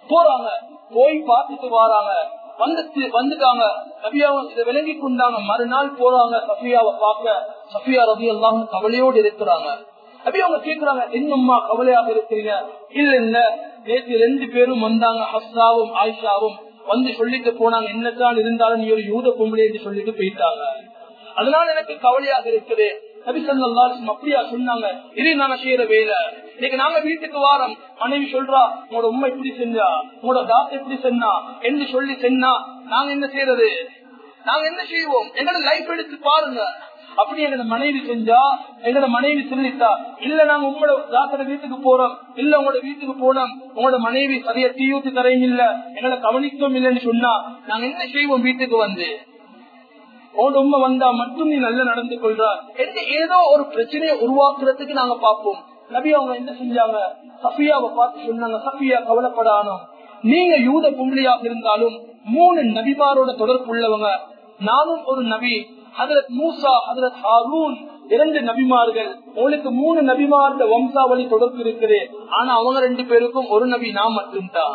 போறாங்க போய் பார்த்துட்டு வராங்க வந்துட்டு வந்துட்டாங்க சஃபியாவை இதை விளங்கி கொண்டாங்க மறுநாள் போறாங்க சஃபியாவை பார்க்க சஃபியா ரவி எல்லாம் கவலையோடு இருக்கிறாங்க அப்படி அவங்க கேக்குறாங்க என்னம்மா கவலையாக இருக்கிறீங்க இல்ல இல்ல நேற்று ரெண்டு பேரும் வந்தாங்க ஹஸ்ஸாவும் ஆயிஷாவும் வந்து சொல்லிட்டு போனாங்க என்னத்தான் இருந்தாலும் நீ ஒரு யூத பொம்பளை என்று சொல்லிட்டு போயிட்டாங்க அதனால எனக்கு கவலையாக இருக்குது நபி சல்லாஸ் அப்படியா சொன்னாங்க இது நாங்க செய்யற வேலை இன்னைக்கு நாங்க வீட்டுக்கு வாரம் மனைவி சொல்றா உங்களோட உண்மை இப்படி செஞ்சா உங்களோட தாத்தா இப்படி சென்னா என்று சொல்லி சென்னா நாங்க என்ன செய்யறது நாங்க என்ன செய்வோம் எங்களோட லைஃப் எடுத்து பாருங்க அப்படி எங்களோட மனைவி செஞ்சா எங்களோட மனைவி சொல்லிட்டா இல்ல நாங்க உங்களோட தாத்தோட வீட்டுக்கு போறோம் இல்ல உங்களோட வீட்டுக்கு போனோம் உங்களோட மனைவி சரியா தீயூத்தி தரையும் இல்ல எங்களை கவனிக்கவும் இல்லைன்னு சொன்னா நாங்க என்ன செய்வோம் வீட்டுக்கு வந்து உங்களோட உண்மை வந்தா மட்டும் நீ நல்லா நடந்து கொள்றா என்று ஏதோ ஒரு பிரச்சனையை உருவாக்குறதுக்கு நாங்க பார்ப்போம் நபி அவங்க என்ன செஞ்சாங்க சஃபியாவை பார்த்து சொன்னாங்க சஃபியா கவலைப்படானோம் நீங்க யூத பொம்பளையாக இருந்தாலும் மூணு நபிமாரோட தொடர்பு உள்ளவங்க நானும் ஒரு நபி ஹதரத் மூசா ஹதரத் ஹாரூன் இரண்டு நபிமார்கள் உங்களுக்கு மூணு நபிமார்ந்த வம்சாவளி தொடர்பு இருக்குது ஆனா அவங்க ரெண்டு பேருக்கும் ஒரு நபி நான் மட்டும்தான்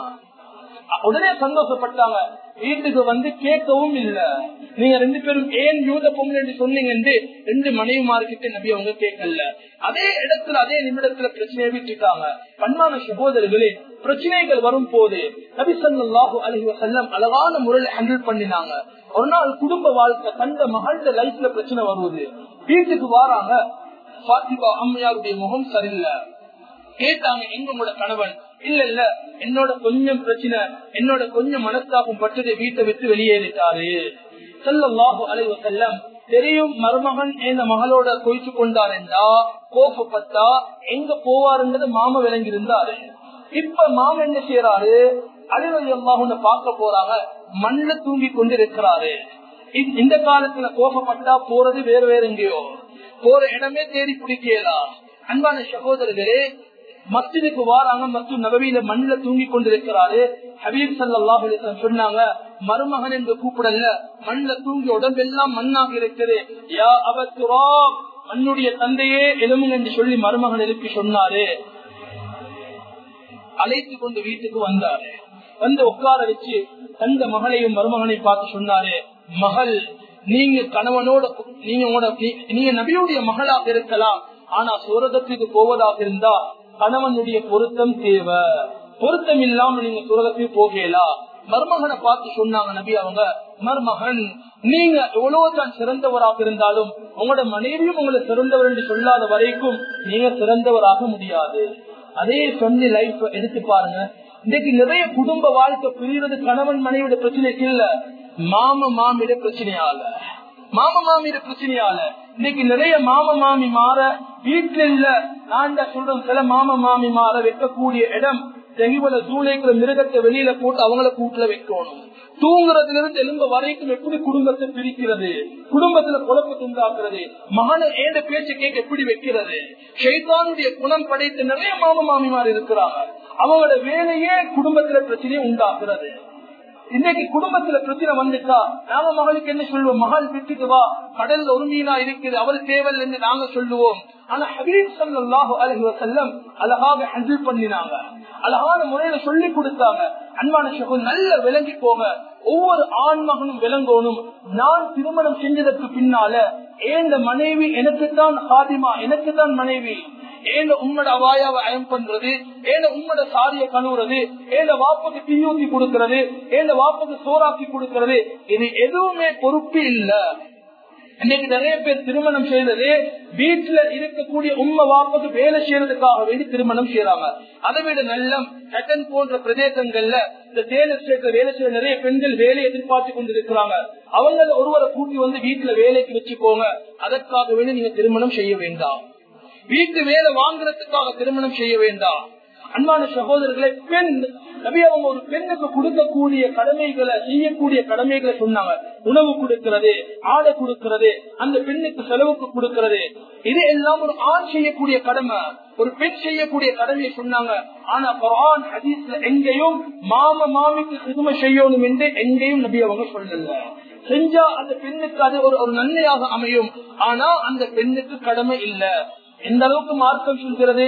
உடனே சந்தோஷப்பட்டாங்க வீட்டுக்கு வந்து கேட்கவும் இல்ல நீங்க ரெண்டு பேரும் ஏன் யூத பொங்கல் என்று சொன்னீங்க என்று ரெண்டு மனைவிமார்கிட்ட நபி அவங்க கேட்கல அதே இடத்துல அதே நிமிடத்துல பிரச்சனையை விட்டுட்டாங்க பண்பான சகோதரர்களே பிரச்சனைகள் வரும் போது நபி சொல்லாஹு அலஹி வசல்லம் அழகான முறையில் ஹேண்டில் பண்ணினாங்க ஒரு நாள் குடும்ப வாழ்க்கை கண்ட மகள்கிட்ட லைஃப்ல பிரச்சனை வருவது வீட்டுக்கு வாராங்க பாத்திபா அம்மையாருடைய முகம் சரியில்லை கேட்டாங்க எங்க உங்களோட கணவன் இல்ல இல்ல என்னோட கொஞ்சம் பிரச்சனை என்னோட கொஞ்சம் மனஸ்தாபம் பட்டதை வீட்டை விட்டு வெளியேறிட்டாரு செல்லாஹு அலைவ செல்லம் தெரியும் மருமகன் இந்த மகளோட கொய்ச்சு கொண்டார் என்றா கோபப்பட்டா எங்க போவாருன்றது மாம விளங்கி இருந்தாரு இப்ப மாம என்ன செய்யறாரு அலைவலி அல்லாஹ் பார்க்க போறாங்க மண்ல தூங்கி கொண்டு இருக்கிறாரு இந்த காலத்துல கோபப்பட்டா போறது வேற வேற எங்கேயோ போற இடமே தேடி பிடிக்கலாம் அன்பான சகோதரர்களே மஸ்ஜிதுக்கு வாராங்க மற்றும் நபவியில மண்ணில தூங்கி கொண்டிருக்கிறாரு ஹபீப் சல்லாஹ் சொன்னாங்க மருமகன் என்று கூப்பிடல மண்ணில தூங்கி உடம்பெல்லாம் மண்ணாக இருக்குது யா அவத்துரா மண்ணுடைய தந்தையே எலும்புங்க என்று சொல்லி மருமகன் எழுப்பி சொன்னாரு அழைத்து கொண்டு வீட்டுக்கு வந்தாரு வந்து உட்கார வச்சு தந்த மகளையும் மருமகனை பார்த்து சொன்னாரு மகள் நீங்க கணவனோட நீங்க உங்களோட நீங்க நபியுடைய மகளாக இருக்கலாம் ஆனா சுரகத்துக்கு போவதாக இருந்தா கணவனுடைய பொருத்தம் தேவை பொருத்தம் இல்லாம நீங்க சுரகத்துக்கு போகலாம் மருமகனை பார்த்து சொன்னாங்க நபி அவங்க மருமகன் நீங்க எவ்வளவுதான் சிறந்தவராக இருந்தாலும் உங்களோட மனைவியும் உங்களை சிறந்தவர் என்று சொல்லாத வரைக்கும் நீங்க சிறந்தவராக முடியாது அதே சொல்லி லைஃப் எடுத்து பாருங்க இன்னைக்கு நிறைய குடும்ப வாழ்க்கை பிரிகிறது கணவன் மனைவியோட பிரச்சனைக்கு இல்ல மாம மாமியோட பிரச்சனையால மாம மாமியோட பிரச்சனையால இன்னைக்கு நிறைய மாம மாமி மாற வீட்டுல இல்ல நான் சொல்றேன் சில மாம மாமி மாற வைக்கக்கூடிய இடம் தெளிவல சூளைக்கிற மிருகத்தை வெளியில போட்டு அவங்கள கூட்டுல வைக்கணும் தூங்குறதுல இருந்து எலும்ப வரைக்கும் எப்படி குடும்பத்தை பிரிக்கிறது குடும்பத்துல குழப்பத்தை உண்டாக்குறது மகன ஏந்த பேச்சு கேட்க எப்படி வைக்கிறது ஷைத்தானுடைய குணம் படைத்த நிறைய மாம மாமிமார் இருக்கிறாங்க அவங்களோட வேலையே குடும்பத்துல பிரச்சனையை உண்டாக்குறது இன்னைக்கு குடும்பத்துல பிரச்சனை வந்துட்டா நாம மகளுக்கு என்ன சொல்லுவோம் மகள் விட்டுட்டு வா கடல்ல ஒரு மீனா இருக்குது அவள் தேவல் என்று நாங்க சொல்லுவோம் ஆனா ஹபீப் சல்லாஹு அலஹி வசல்லம் அழகாக ஹேண்டில் பண்ணினாங்க அழகான முறையில சொல்லி கொடுத்தாங்க அன்பான சகோதரர் நல்ல விளங்கி போங்க ஒவ்வொரு ஆண் மகனும் விளங்கணும் நான் திருமணம் செஞ்சதற்கு பின்னால ஏந்த மனைவி எனக்குத்தான் ஹாதிமா எனக்குத்தான் மனைவி ஏன உம்மட அவாயாவை அயம் பண்றது ஏன உம்மட சாரிய கழுவுறது ஏன வாப்புக்கு தீயூத்தி கொடுக்கிறது ஏன வாப்புக்கு சோறாக்கி கொடுக்கிறது இது எதுவுமே பொறுப்பு இல்ல இன்னைக்கு நிறைய பேர் திருமணம் செய்தது வீட்டுல இருக்கக்கூடிய உண்மை வாப்புக்கு வேலை செய்யறதுக்காக வேண்டி திருமணம் செய்யறாங்க அதை விட நல்ல சட்டன் போன்ற பிரதேசங்கள்ல இந்த சேல் எஸ்டேட்ல வேலை செய்ய நிறைய பெண்கள் வேலையை எதிர்பார்த்து கொண்டிருக்கிறாங்க அவங்க ஒருவரை கூட்டி வந்து வீட்டுல வேலைக்கு வச்சுக்கோங்க அதற்காக வேண்டி நீங்க திருமணம் செய்ய வேண்டாம் வீட்டு வேலை வாங்குறதுக்காக திருமணம் செய்ய வேண்டாம் அன்பான சகோதரர்களை பெண் நபி அவங்க ஒரு பெண்ணுக்கு கொடுக்கக்கூடிய கடமைகளை செய்யக்கூடிய கடமைகளை சொன்னாங்க உணவு கொடுக்கிறது ஆடை கொடுக்கிறது அந்த பெண்ணுக்கு செலவுக்கு கொடுக்கிறது இது எல்லாம் ஒரு ஆண் செய்யக்கூடிய கடமை ஒரு பெண் செய்யக்கூடிய கடமையை சொன்னாங்க ஆனா குரான் ஹதீஸ்ல எங்கேயும் மாம மாமிக்கு சிறுமை செய்யணும் என்று எங்கேயும் நபி அவங்க சொல்லல செஞ்சா அந்த பெண்ணுக்கு அது ஒரு ஒரு நன்மையாக அமையும் ஆனா அந்த பெண்ணுக்கு கடமை இல்ல எந்த அளவுக்கு மார்க்கம் சொல்கிறது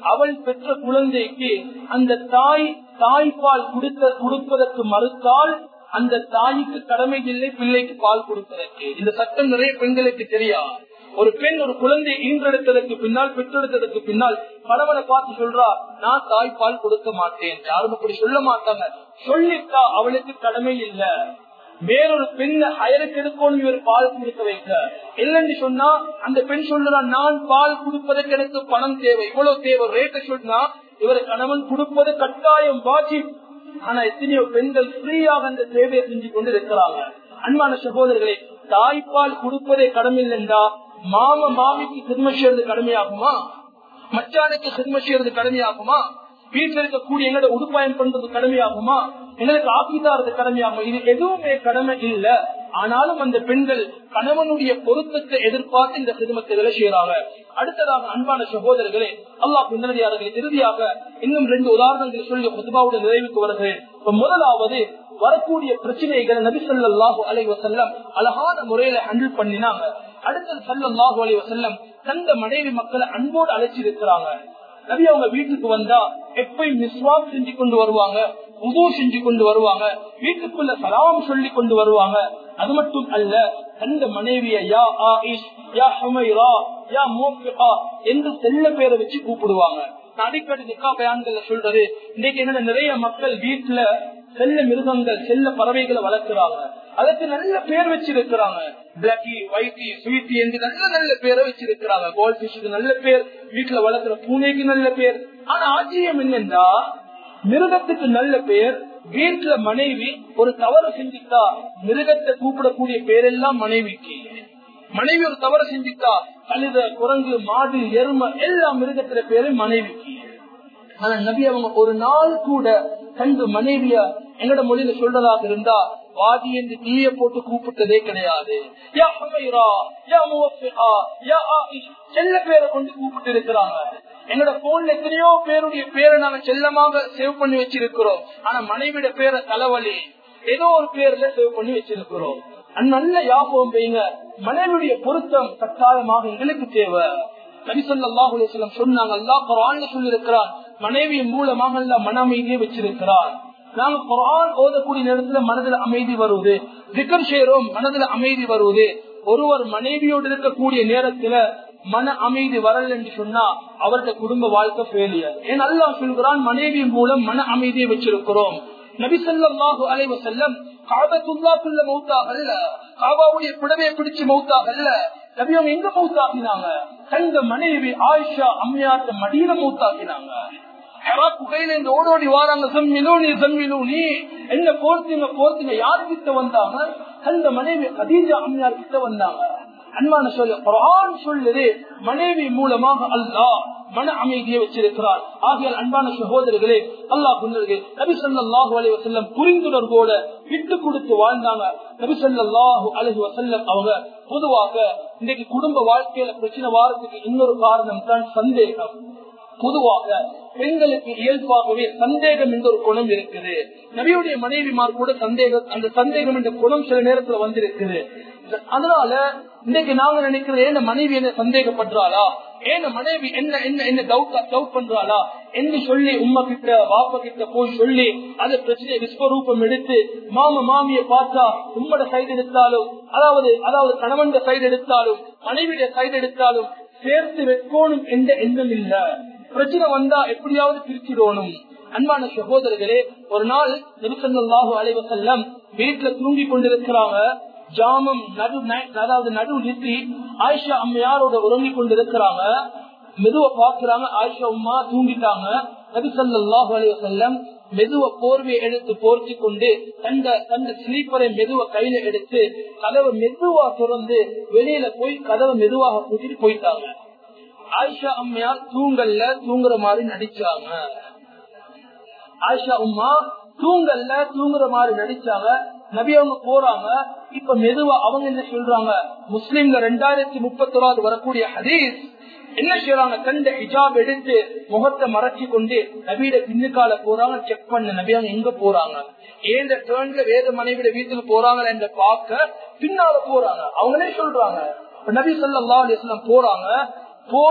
அவள் பெற்ற குழந்தைக்கு அந்த தாய் தாய்ப்பால் கொடுக்க கொடுப்பதற்கு மறுத்தால் அந்த தாய்க்கு கடமை இல்லை பிள்ளைக்கு பால் கொடுப்பதற்கு இந்த சட்டம் நிறைய பெண்களுக்கு தெரியாது ஒரு பெண் ஒரு குழந்தை ஈன்றெடுத்ததற்கு பின்னால் பெற்றெடுத்ததற்கு பின்னால் கணவனை பார்த்து சொல்றா நான் தாய்ப்பால் கொடுக்க மாட்டேன் யாரும் அப்படி சொல்ல மாட்டாங்க சொல்லிட்டா அவளுக்கு கடமை இல்ல வேறொரு பெண்ணை அயலுக்கு எடுக்கணும் இவர் பால் கொடுக்க வைக்க இல்லைன்னு சொன்னா அந்த பெண் சொல்றா நான் பால் கொடுப்பதற்கு எனக்கு பணம் தேவை இவ்வளவு தேவை ரேட்டை சொன்னா இவர் கணவன் கொடுப்பது கட்டாயம் வாஜி ஆனா எத்தனையோ பெண்கள் ஃப்ரீயாக அந்த சேவையை செஞ்சு கொண்டு இருக்கிறாங்க அன்பான சகோதரர்களை தாய்ப்பால் கொடுப்பதே கடமையில்லைண்டா மாம மாமிக்கு சிறும செய்யறது கடமையாகுமா மச்சானுக்கு சிறும செய்யறது கடமையாகுமா வீட்டில் இருக்கக்கூடிய எங்களோட உடுப்பாயம் பண்றது கடமையாகுமா எங்களுக்கு ஆக்கிதாரது கடமையாகும் இது எதுவுமே கடமை இல்ல ஆனாலும் அந்த பெண்கள் கணவனுடைய பொருத்தத்தை எதிர்பார்த்து இந்த சிறுமத்தைகளை செய்யறாங்க அடுத்ததாக அன்பான சகோதரர்களே அல்லாஹ் பின்னடியார்களே இறுதியாக இன்னும் ரெண்டு உதாரணங்களை சொல்லி புதுபாவுடைய நிறைவுக்கு வருகிறேன் இப்ப முதலாவது வரக்கூடிய பிரச்சனைகளை நபி சொல்லாஹு அலை வசல்லம் அழகான முறையில ஹேண்டில் பண்ணினாங்க அடுத்தது சல்லாஹு அலை வசல்லம் தந்த மனைவி மக்களை அன்போடு அழைச்சிருக்கிறாங்க நபி அவங்க வீட்டுக்கு வந்தா எப்பயும் மிஸ்வாக் செஞ்சு கொண்டு வருவாங்க உது செஞ்சு கொண்டு வருவாங்க வீட்டுக்குள்ள சலாம் சொல்லி கொண்டு வருவாங்க அது மட்டும் அல்ல தந்த மனைவிய யா ஆயிஷ் யா ஹுமைரா யா மோபிகா என்று செல்ல பேரை வச்சு கூப்பிடுவாங்க நான் அடிக்கடி நிக்கா பயான்கள் சொல்றது இன்னைக்கு என்ன நிறைய மக்கள் வீட்டுல செல்ல மிருகங்கள் செல்ல பறவைகளை வளர்க்கிறாங்க அதுக்கு நல்ல பேர் வச்சிருக்கிறாங்க பிளக்கி ஒயிட்டி ஸ்வீட்டி என்று நல்ல நல்ல பேரை வச்சிருக்கிறாங்க கோல்ட் பிஷ்க்கு நல்ல பேர் வீட்டுல வளர்க்கிற பூனைக்கு நல்ல பேர் ஆனா ஆச்சரியம் என்னன்னா மிருகத்துக்கு நல்ல பேர் வீட்டுல மனைவி ஒரு தவறு செஞ்சுட்டா மிருகத்தை கூப்பிடக்கூடிய பேரெல்லாம் மனைவிக்கு மனைவி ஒரு தவறு செஞ்சுட்டா கழுத குரங்கு மாடு எருமை எல்லா மிருகத்துல பேரு மனைவிக்கு ஆனா நபி அவங்க ஒரு நாள் கூட கண்டு மனைவிய எங்கட மொழியில சொல்றதாக இருந்தா வாதி என்று தீய போட்டு கூப்பிட்டதே கிடையாது யா ஹுமைரா, யா முவஃபிகா, யா ஆயிஷ், செல்ல பேரை கொண்டு கூப்பிட்டு இருக்கிறாங்க எங்களோட போன்ல எத்தனையோ பேருடைய பேரை நாங்க செல்லமாக சேவ் பண்ணி வச்சிருக்கிறோம் ஆனா மனைவியோட பேரை தலைவலி ஏதோ ஒரு பேர்ல சேவ் பண்ணி வச்சிருக்கிறோம் அது நல்ல யாபகம் வைங்க மனைவியுடைய பொருத்தம் கட்டாயமாக எங்களுக்கு தேவை நபிசல்லாஹு அலிஸ்லாம் சொன்னாங்க அல்லா குரான் சொல்லி இருக்கிறான் மனைவியின் மூலமாக அல்ல மன அமைதியை வச்சிருக்கிறான் நாங்க குரான் ஓதக்கூடிய நேரத்துல மனதில் அமைதி வருவது திக்கர் செய்யறோம் மனதில் அமைதி வருவது ஒருவர் மனைவியோடு இருக்கக்கூடிய நேரத்துல மன அமைதி வரல என்று சொன்னா அவருடைய குடும்ப வாழ்க்கை ஃபெயிலியர் ஏன் அல்லாஹ் சொல்கிறான் மனைவியின் மூலம் மன அமைதியை வச்சிருக்கிறோம் நபிசல்லாஹு அலைவ செல்லம் காபத்துல்லாக்குள்ள மௌத்தாக அல்ல காபாவுடைய புடவையை பிடிச்சு மௌத்தாக அல்ல நபி அவங்க எங்க மௌத்தாக்கினாங்க தங்க மனைவி ஆயிஷா அம்மையாட்ட மடியில மௌத்தாக்கினாங்க புகையில இந்த ஓடோடி வாராங்க சம்மிலூனி சம்மிலூனி என்ன போர்த்திங்க போர்த்திங்க யார் கிட்ட வந்தாங்க அந்த மனைவி கதீஜா அம்மையார் கிட்ட வந்தாங்க அன்பான சொல்ல குரான் சொல்லுது மனைவி மூலமாக அல்லாஹ் மன அமைதியை வச்சிருக்கிறார் ஆகியால் அன்பான சகோதரர்களே அல்லாஹ் சொன்னது நபி சொல்லாஹு அலி வசல்லம் புரிந்துணர்வோட விட்டு கொடுத்து வாழ்ந்தாங்க நபி சொல்லாஹு அலஹி வசல்லம் அவங்க பொதுவாக இன்னைக்கு குடும்ப வாழ்க்கையில பிரச்சனை வாரத்துக்கு இன்னொரு காரணம் தான் சந்தேகம் பொதுவாக பெண்களுக்கு இயல்பாகவே சந்தேகம் என்ற ஒரு குணம் இருக்குது நபியுடைய மனைவிமார் கூட சந்தேகம் அந்த சந்தேகம் என்ற குணம் சில நேரத்துல வந்திருக்குது அதனால இன்னைக்கு நாங்க நினைக்கிறது ஏன் மனைவி என்ன சந்தேகப்படுறாளா ஏன் மனைவி என்ன என்ன என்ன டவுட் டவுட் பண்றாளா என்று சொல்லி உமா கிட்ட பாப்பா கிட்ட போய் சொல்லி அந்த பிரச்சனை விஸ்வரூபம் எடுத்து மாம மாமிய பார்த்தா உம்மோட சைடு எடுத்தாலும் அதாவது அதாவது கணவன் சைடு எடுத்தாலும் மனைவியுடைய சைடு எடுத்தாலும் சேர்த்து வைக்கணும் என்ற எண்ணம் இல்ல பிரச்சனை வந்தா எப்படியாவது பிரிச்சிடணும் அன்பான சகோதரர்களே ஒரு நாள் நெருசல்லாஹு அலைவசல்லம் வீட்டுல தூங்கி கொண்டிருக்கிறாங்க ஜாமம் நடு அதாவது நடு நிறுத்தி ஆயிஷா அம்மையாரோட உறங்கி கொண்டிருக்கிறாங்க மெதுவ பாக்குறாங்க ஆயிஷா அம்மா தூங்கிட்டாங்க நபி சல்லாஹு அலைவசல்லம் மெதுவ போர்வையை எடுத்து போர்த்தி கொண்டு தந்த தந்த ஸ்லீப்பரை மெதுவ கையில எடுத்து கதவை மெதுவா திறந்து வெளியில போய் கதவை மெதுவாக கூட்டிட்டு போயிட்டாங்க ஆயிஷா அம்மையார் தூங்கல்ல தூங்குற மாதிரி நடிச்சாங்க ஆயிஷா உமா தூங்கல்ல தூங்குற மாதிரி நடிச்சாங்க நபி அவங்க போறாங்க இப்ப மெதுவா அவங்க என்ன சொல்றாங்க முஸ்லிம்ல ரெண்டாயிரத்தி முப்பத்தி ஒராது வரக்கூடிய ஹதீஸ் என்ன செய்யறாங்க கண்ட ஹிஜாப் எடுத்து முகத்தை மறைச்சு கொண்டு நபியிட பின்னுக்கால போறாங்க செக் பண்ண நபி அவங்க எங்க போறாங்க ஏந்த டேர்ன்ல வேத மனைவிட வீட்டுக்கு போறாங்க என்ற பார்க்க பின்னால போறாங்க அவங்களே சொல்றாங்க நபி சொல்லா அலிஸ்லாம் போறாங்க போய்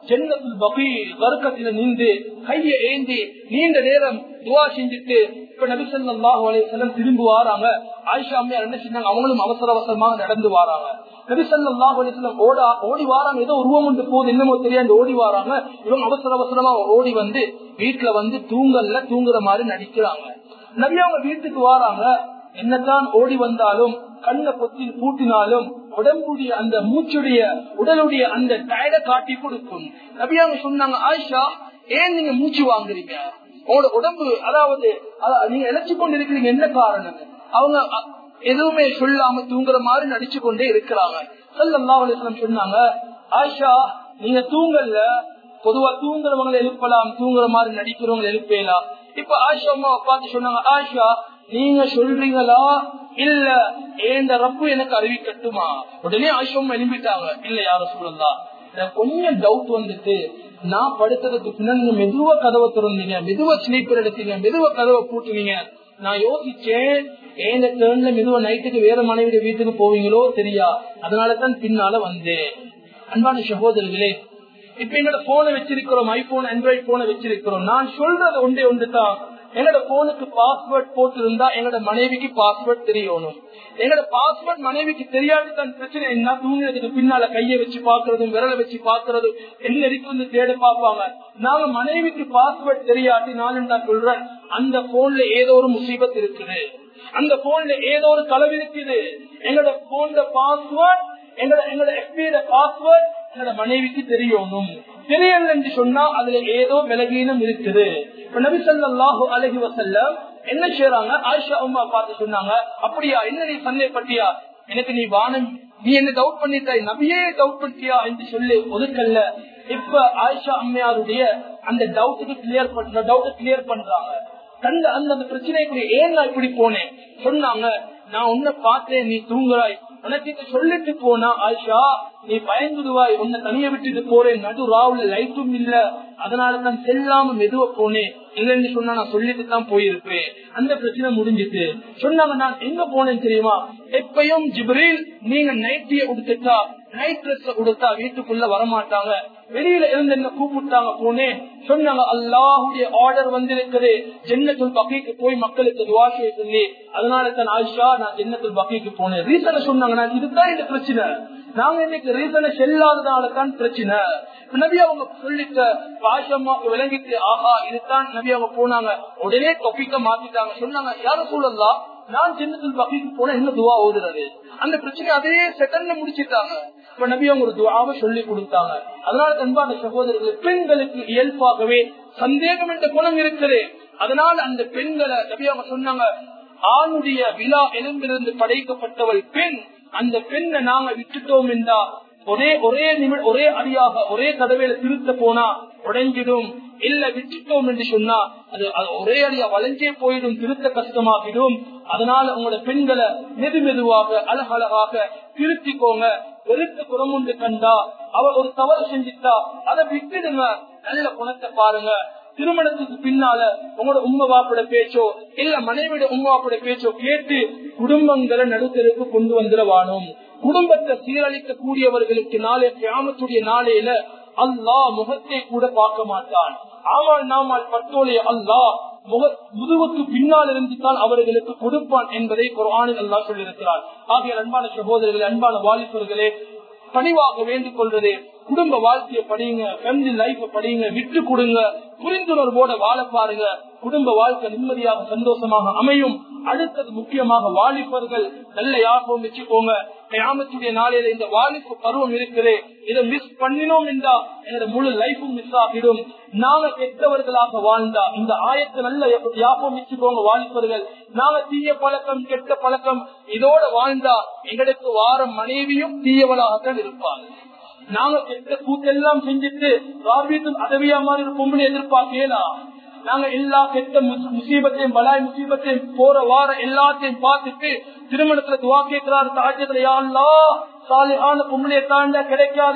ஜென்னத்துல் பகி வர்க்கத்தில நின்று கையை ஏந்தி நீண்ட நேரம் துவா செஞ்சுட்டு இப்ப நபிசல்லாஹு அலையம் திரும்பி வாராங்க ஆயிஷா அம்மையார் என்ன செஞ்சாங்க அவங்களும் அவசர அவசரமாக நடந்து வாராங்க நபிசல்லாஹு அலையம் ஓட ஓடி வாராங்க ஏதோ உருவம் உண்டு போகுது என்னமோ தெரியாது ஓடி வாராங்க இவங்க அவசர அவசரமா ஓடி வந்து வீட்டுல வந்து தூங்கல்ல தூங்குற மாதிரி நடிக்கிறாங்க நபி அவங்க வீட்டுக்கு வாராங்க என்னதான் ஓடி வந்தாலும் கண்ணை பொத்தி பூட்டினாலும் உடம்புடைய அந்த மூச்சுடைய உடலுடைய அந்த டயர்ட காட்டி கொடுக்கும் நபி அவங்க சொன்னாங்க ஆயிஷா ஏன் நீங்க மூச்சு வாங்குறீங்க உங்களோட உடம்பு அதாவது அத- நீங்க இழைச்சு கொண்டு இருக்கிறீங்க என்ன காரணம் அவங்க அ- எதுவுமே சொல்லாம தூங்குற மாதிரி நடிச்சு கொண்டே இருக்கிறாங்க ஸல்லல்லாஹு அலைஹி வஸல்லம் சொன்னாங்க ஆயிஷா நீங்க தூங்கல்ல பொதுவா தூங்குறவங்களை எழுப்பலாம் தூங்குற மாதிரி நடிக்கிறவங்க எழுப்பலாம் இப்ப ஆயிஷா அம்மாவை பார்த்து சொன்னாங்க ஆயிஷா நீங்க சொல்றீங்களா இல்ல ஏந்த ரப்பு எனக்கு அறிவிக்கட்டுமா உடனே ஆயிஷா அம்மா எழுப்பிட்டாங்க இல்ல யாரும் சொல்லலாம் எனக்கு கொஞ்சம் டவுட் வந்துட்டு நான் படுத்ததுக்கு பின்னாடி நீங்க மெதுவா கதவை திறந்தீங்க மெதுவா ஸ்லீப்பர் எடுத்தீங்க மெதுவா கதவை பூட்டுவீங்க நான் யோசிச்சேன் ஏந்த டேர்ன்ல மெதுவா நைட்டுக்கு வேற மனைவி வீட்டுக்கு போவீங்களோ தெரியா அதனாலதான் பின்னால வந்தேன் அன்பான சகோதரர்களே இப்ப எங்களோட போனை வச்சிருக்கிறோம் ஐபோன் ஆண்ட்ராய்ட் போனை வச்சிருக்கிறோம் நான் சொல்றது ஒன்றே ஒன்று தான் எங்களோட போனுக்கு பாஸ்வேர்ட் போட்டு இருந்தா எங்களோட மனைவிக்கு பாஸ்வேர்ட் தெரியணும் எங்களோட பாஸ்வேர்ட் மனைவிக்கு தெரியாத தான் பிரச்சனை என்ன தூங்கினதுக்கு பின்னால கையை வச்சு பாக்குறதும் விரலை வச்சு பாக்குறதும் என்ன இருக்கு தேட பார்ப்பாங்க நாங்க மனைவிக்கு பாஸ்வேர்ட் தெரியாட்டி நான் நான் சொல்றேன் அந்த போன்ல ஏதோ ஒரு முசீபத் இருக்குது அந்த போன்ல ஏதோ ஒரு களவு இருக்குது எங்களோட போன்ல பாஸ்வேர்ட் எங்களோட எங்களோட எஃபியோட பாஸ்வேர்ட் என்னோட மனைவிக்கு தெரியணும் தெரியல என்று சொன்னா அதுல ஏதோ விலகீனம் இருக்குது இப்ப நபி ஸல்லல்லாஹு அலைஹி வஸல்லம் என்ன செய்யறாங்க ஆயிஷா அம்மா பார்த்து சொன்னாங்க அப்படியா என்ன நீ சந்தேகப்பட்டியா எனக்கு நீ வானம் நீ என்ன டவுட் பண்ணிட்டாய் நபியே டவுட் பண்ணிட்டியா என்று சொல்லி ஒதுக்கல்ல இப்ப ஆயிஷா அம்மையாருடைய அந்த டவுட்டுக்கு கிளியர் பண்ற டவுட் கிளியர் பண்றாங்க கண்ட அந்த அந்த பிரச்சனைக்குரிய ஏன் நான் இப்படி போனேன் சொன்னாங்க நான் உன்னை பார்த்தேன் நீ தூங்குறாய் உனக்கு இதை சொல்லிட்டு போனா ஆயிஷா நீ பயந்துடுவாய் உன்னை தனிய விட்டுட்டு போறேன் நடு ராவுல லைட்டும் இல்ல அதனால தான் செல்லாம மெதுவா போனேன் இல்லைன்னு சொன்னா நான் சொல்லிட்டு தான் போயிருப்பேன் அந்த பிரச்சனை முடிஞ்சிட்டு சொன்னாங்க நான் எங்க போனேன் தெரியுமா எப்பயும் ஜிப்ரீல் நீங்க நைட்டிய உடுத்துட்டா நைட் ட்ரெஸ் உடுத்தா வீட்டுக்குள்ள வரமாட்டாங்க வெளியில இருந்து என்ன கூப்பிட்டாங்க போனேன் சொன்னாங்க அல்லாஹுடைய ஆர்டர் வந்திருக்குது ஜென்னத்துல் பக்கிக்கு போய் மக்களுக்கு துவா செய்ய சொல்லி அதனால தான் ஆயிஷா நான் ஜென்னத்துல் பக்கிக்கு போனேன் ரீசனை சொன்னாங்க நான் இதுதான் இந்த பிரச்சனை நாங்க இன்னைக்கு ரீசனை செல்லாததால தான் பிரச்சனை நபி அவங்க சொல்லிட்ட பாஷம்மாக்கு விளங்கிட்டு ஆஹா இதுதான் நபி அவங்க போனாங்க உடனே தொப்பிக்க மாத்திட்டாங்க சொன்னாங்க யாரும் சொல்லலாம் நான் ஜென்னத்துல் பக்கிக்கு போன என்ன துவா ஓதுறது அந்த பிரச்சனை அதே செகண்ட்ல முடிச்சிட்டாங்க இப்ப நபி அவங்க ஒரு துவாவை சொல்லி கொடுத்தாங்க அதனால அன்பான சகோதரர்கள் பெண்களுக்கு இயல்பாகவே சந்தேகம் என்ற குணம் இருக்குது அதனால அந்த பெண்களை நபி அவங்க சொன்னாங்க ஆணுடைய விழா எலும்பிலிருந்து படைக்கப்பட்டவள் பெண் அந்த பெண்ணை நாங்க விட்டுட்டோம் என்றா ஒரே ஒரே நிமிடம் ஒரே அடியாக ஒரே கதவையில திருத்த போனா உடைஞ்சிடும் இல்ல விட்டுட்டோம் என்று சொன்னா அது அது ஒரே அடியா வளைஞ்சே போயிடும் திருத்த கஷ்டமாகிடும் அதனால உங்களோட பெண்களை மெது மெதுவாக அழகழகாக திருத்திக்கோங்க வெறுத்த குணமுண்டு கண்டா அவ ஒரு தவறு செஞ்சிட்டா அதை விட்டுடுங்க நல்ல குணத்தை பாருங்க திருமணத்துக்கு பின்னால உங்களோட உண்மை வாப்பட பேச்சோ இல்ல மனைவியோட உண்மை வாப்பட பேச்சோ கேட்டு குடும்பங்களை நடுத்தருக்கு கொண்டு வந்துடவானோம் குடும்பத்தை சீரழிக்க கூடியவர்களுக்கு நாளை கிராமத்துடைய நாளையில அல்லாஹ் முகத்தை கூட பார்க்க மாட்டான் ஆமால் நாமால் பட்டோலே அல்லாஹ் முக முதுகுக்கு பின்னால் இருந்துதான் அவர்களுக்கு கொடுப்பான் என்பதை குரானில் அல்லாஹ் சொல்லியிருக்கிறார் ஆகிய அன்பான சகோதரர்களே அன்பான வாலிபர்களே பணிவாக வேண்டிக் கொள்வது குடும்ப வாழ்க்கையை படியுங்க ஃபேமிலி லைஃப் படியுங்க விட்டு கொடுங்க புரிந்துணர்வோட வாழ பாருங்க குடும்ப வாழ்க்கை நிம்மதியாக சந்தோஷமாக அமையும் அடுத்தது முக்கியமாக வாலிபர்கள் நல்ல யாபம் வச்சுக்கோங்க கிராமத்துடைய நாளையில இந்த வாலிப்பு பருவம் இருக்குது இதை மிஸ் பண்ணினோம் என்றா எங்களோட முழு லைஃபும் மிஸ் ஆகிடும் நாங்க கெட்டவர்களாக வாழ்ந்தா இந்த ஆயத்தை நல்ல யாபம் வச்சுக்கோங்க வாலிபர்கள் நாங்க தீய பழக்கம் கெட்ட பழக்கம் இதோட வாழ்ந்தா எங்களுக்கு வார மனைவியும் தீயவளாகத்தான் இருப்பாங்க நாங்க கெட்ட கூத்தெல்லாம் செஞ்சுட்டு ராபீத்தும் அதவியா மாதிரி ஒரு பொம்பளை எதிர்பார்க்கலாம் நாங்க எல்லா கெட்ட முசீபத்தையும் பலாய் முசீபத்தையும் போற வார எல்லாத்தையும் பார்த்துட்டு திருமணத்துல துவா கேட்கிறாரு தாஜத்துல யாழ்லா சாலியான பொம்பளையை தாண்ட கிடைக்காது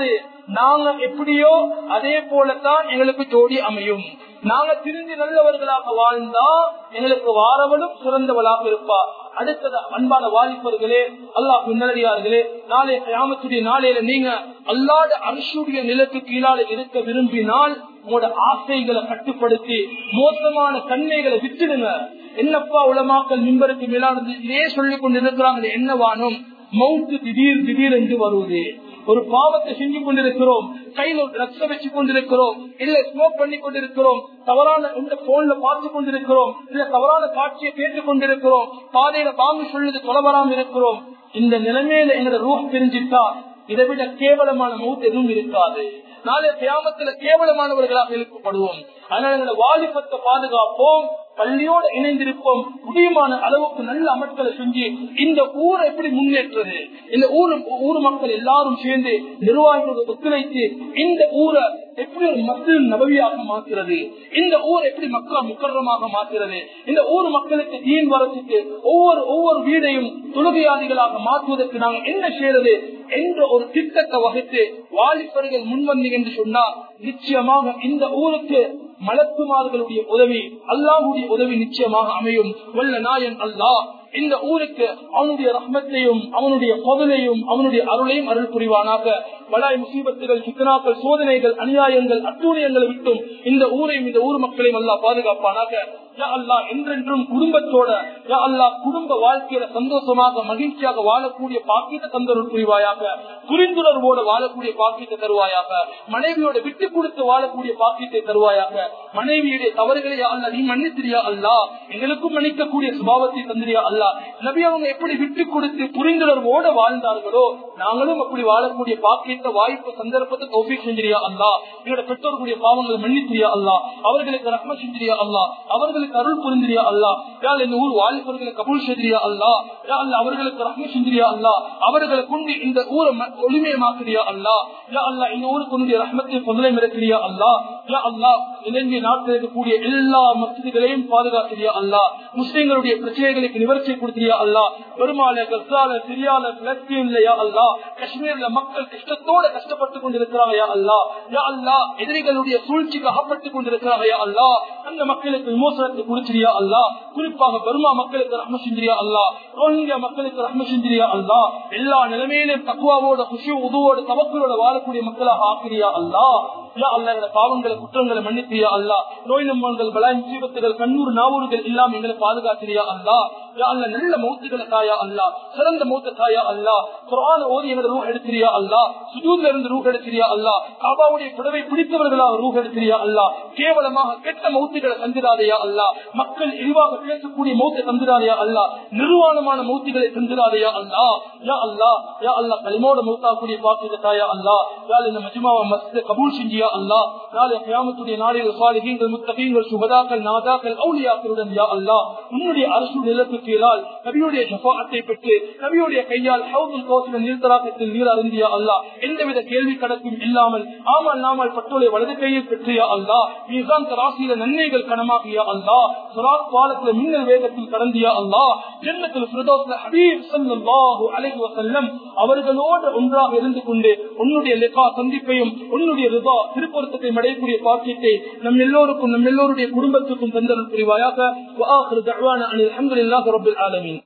நாங்க எப்படியோ அதே போலத்தான் எங்களுக்கு ஜோடி அமையும் நாங்க திருந்தி நல்லவர்களாக வாழ்ந்தா எங்களுக்கு வாரவளும் சிறந்தவளாக இருப்பா அடுத்தது அன்பான வாலிபர்களே அல்லாஹ் முன்னடியார்களே நாளைய கிராமத்துடைய நாளையில நீங்க அல்லாத அரசுடைய நிலத்து கீழால இருக்க விரும்பினால் உங்களோட ஆசைகளை கட்டுப்படுத்தி மோசமான தன்மைகளை விட்டுடுங்க என்னப்பா உலமாக்கல் மின்பருக்கு மேலானது இதே சொல்லிக் கொண்டு இருக்கிறாங்க என்ன வானும் மவுத்து திடீர் திடீர் என்று வருவது ஒரு பாவத்தை செஞ்சு கொண்டிருக்கிறோம் கையில் ஒரு ட்ரக்ஸ வச்சு கொண்டிருக்கிறோம் இல்ல ஸ்மோக் பண்ணி கொண்டிருக்கிறோம் தவறான இந்த போன்ல பார்த்து கொண்டிருக்கிறோம் இல்ல தவறான காட்சியை கேட்டுக் கொண்டிருக்கிறோம் பாதையில வாங்க சொல்லுது கொலவராம இருக்கிறோம் இந்த நிலைமையில எங்களோட ரூஹ் பிரிஞ்சிட்டா இதை விட கேவலமான மௌத் எதுவும் இருக்காது நாளை கிராமத்துல கேவலமானவர்களாக எழுப்பப்படுவோம் அதனால எங்களை வாலிபத்தை பாதுகாப்போம் பள்ளியோடு இணைந்திருப்போம் முடியுமான அளவுக்கு நல்ல அமல்களை செஞ்சு இந்த ஊரை எப்படி முன்னேற்றது இந்த ஊர் ஊர் மக்கள் எல்லாரும் சேர்ந்து நிர்வாகிகள் ஒத்துழைத்து இந்த ஊரை எப்படி ஒரு மக்கள் நபவியாக மாற்றுறது இந்த ஊர் எப்படி மக்கள் முக்கரமாக மாற்றுறது இந்த ஊர் மக்களுக்கு தீன் வரத்துக்கு ஒவ்வொரு ஒவ்வொரு வீடையும் தொழுகையாதிகளாக மாற்றுவதற்கு நாங்கள் என்ன செய்யறது என்ற ஒரு திட்டத்தை வகுத்து வாலிபர்கள் முன்வந்தீங்க என்று சொன்னால் நிச்சயமாக இந்த ஊருக்கு மலக்குமார்களுடைய உதவி அல்லாஹுடைய உதவி நிச்சயமாக அமையும் வல்ல நாயன் அல்லாஹ் இந்த ஊருக்கு அவனுடைய ரஹ்மத்தையும் அவனுடைய பொதலையும் அவனுடைய அருளையும் அருள் புரிவானாக வலாய் முசீபத்துகள் சிக்கனாக்கள் சோதனைகள் அநியாயங்கள் அட்டூழியங்களை விட்டும் இந்த ஊரையும் இந்த ஊர் மக்களையும் அல்லா பாதுகாப்பானாக யா அல்லா என்றென்றும் குடும்பத்தோட யா அல்லா குடும்ப வாழ்க்கையில சந்தோஷமாக மகிழ்ச்சியாக வாழக்கூடிய பாக்கியத்தை தந்தருள் புரிவாயாக புரிந்துணர்வோட வாழக்கூடிய பாக்கியத்தை தருவாயாக மனைவியோட விட்டு கொடுத்து வாழக்கூடிய பாக்கியத்தை தருவாயாக மனைவியுடைய தவறுகளை யா அல்லா நீ மன்னித்திரியா அல்லா எங்களுக்கும் மன்னிக்கக்கூடிய சுபாவத்தை தந்திரியா அல்லா நபி அவங்க எப்படி விட்டு கொடுத்து புரிந்துணர்வோட வாழ்ந்தார்களோ நாங்களும் அப்படி வாழக்கூடிய பாக்கியத்தை வாய்ப்பு சந்தர்ப்பத்தை தோப்பி செஞ்சிரியா அல்லா எங்களோட பெற்றோர்களுடைய பாவங்களை மன்னித்திரியா அல்லா அவர்களுக்கு ரத்ம செஞ்சிரியா அல்லா அவர்களுக்கு அருள் புரிந்திரியா அல்லா யாழ் இந்த ஊர் வாலிபர்களை கபூல் செஞ்சிரியா அல்லா யா அல்லா அவர்களுக்கு ரத்ம செஞ்சிரியா அல்லா அவர்களை கொண்டு இந்த ஊரை ஒளிமயமாக்குறியா அல்லா யா அல்லா இந்த ஊருக்கு கொண்டு ரஹ்மத்தை பொதுலை மிரக்கிறியா அல்லா யா அல்லா இலங்கை நாட்டில் இருக்கக்கூடிய எல்லா மசிதிகளையும் பாதுகாக்கிறியா அல்லா முஸ்லிம்களுடைய பிரச்சனைகளுக்கு நிவர்த்தி கொடுத்தியா அல்லா பெருமாள கசால சிரியால பிலஸ்தீன்ல யா அல்லா காஷ்மீர்ல மக்கள் கஷ்டத்தோட கஷ்டப்பட்டு கொண்டிருக்கிறாங்க யா அல்லா யா அல்லா எதிரிகளுடைய சூழ்ச்சிக்கு அகப்பட்டுக் கொண்டிருக்கிறாங்க யா அல்லா அந்த மக்களுக்கு விமோசனத்தை கொடுத்திரியா அல்லா குறிப்பாக பர்மா மக்களுக்கு ரஹ்ம செஞ்சிரியா அல்லா ரோஹிங்கியா மக்களுக்கு ரஹ்ம செஞ்சிரியா அல்லா எல்லா நிலைமையிலும் தக்குவாவோட குஷி உதுவோட தவக்களோட வாழக்கூடிய மக்களாக ஆக்கிரியா அல்லா யா அல்லா எங்களை பாவங்களை குற்றங்களை மன்னித்தியா அல்லா நோய் நம்பங்கள் பலாய் முசீபத்துகள் கண்ணூர் நாவூர்கள் எல்லாம் எங்களை பாதுகாத்திரியா அல்லா யா அல்லா நல்ல மௌத்துகளை தாயா அல்லா சிறந்த மௌத்த தாயா அல்லா குரான ஓதி எங்களை ரூ எடுத்திரியா அல்லா சுஜூர்ல இருந்து ரூ எடுத்திரியா அல்லா காபாவுடைய புடவை பிடித்தவர்களாக ரூ எடுத்திரியா அல்லா கேவலமாக கெட்ட மௌத்துகளை தந்திராதையா அல்லா மக்கள் இழிவாக பேசக்கூடிய மௌத்தை தந்திராதையா அல்லா நிர்வாணமான மௌத்திகளை தந்திராதையா அல்லா யா அல்லா யா அல்லா களிமோட மௌத்தாக்கூடிய பாக்கியத்தை தாயா அல்லா யா இந்த மஜ்மாவை மஸ்த கபூல் செஞ்சியா அல்லா நாளை கியாமத்துடைய நாளில் சாலிகீங்கள் முத்தகீங்கள் சுகதாக்கள் நாதாக்கள் அவுளியாக்களுடன் யா அல்லா உன்னுடைய அரசு நிலத்து கீழால் நபியுடைய ஷஃபாத்தை பெற்று நபியுடைய கையால் ஹவுதுல் கோசில நீர்த்தராக்கத்தில் நீர் அருந்தியா அல்லா எந்தவித கேள்வி கணக்கும் இல்லாமல் ஆமல் நாமல் பட்டோலை வலது கையில் பெற்றியா அல்லா மீசான் ராசியில நன்மைகள் கனமாகியா அல்லா சுராத் பாலத்துல மின்னல் வேகத்தில் கடந்தியா அல்லா ஜென்னத்தில் பிரதோஸ்ல ஹபீப் ஸல்லல்லாஹு அலைஹி வஸல்லம் அவர்களோடு ஒன்றாக இருந்து கொண்டு உன்னுடைய லெகா சந்திப்பையும் உன்னுடைய ரிதா திருப்பொருத்தத்தை அடையக்கூடிய பாக்கியத்தை நம் எல்லோருக்கும் நம் எல்லோருடைய குடும்பத்துக்கும் தந்தல் புரிவாயாக வஆஹிரு தஅவானா அனில் ஹம்துலில்லாஹி ரப்பில் ஆலமீன்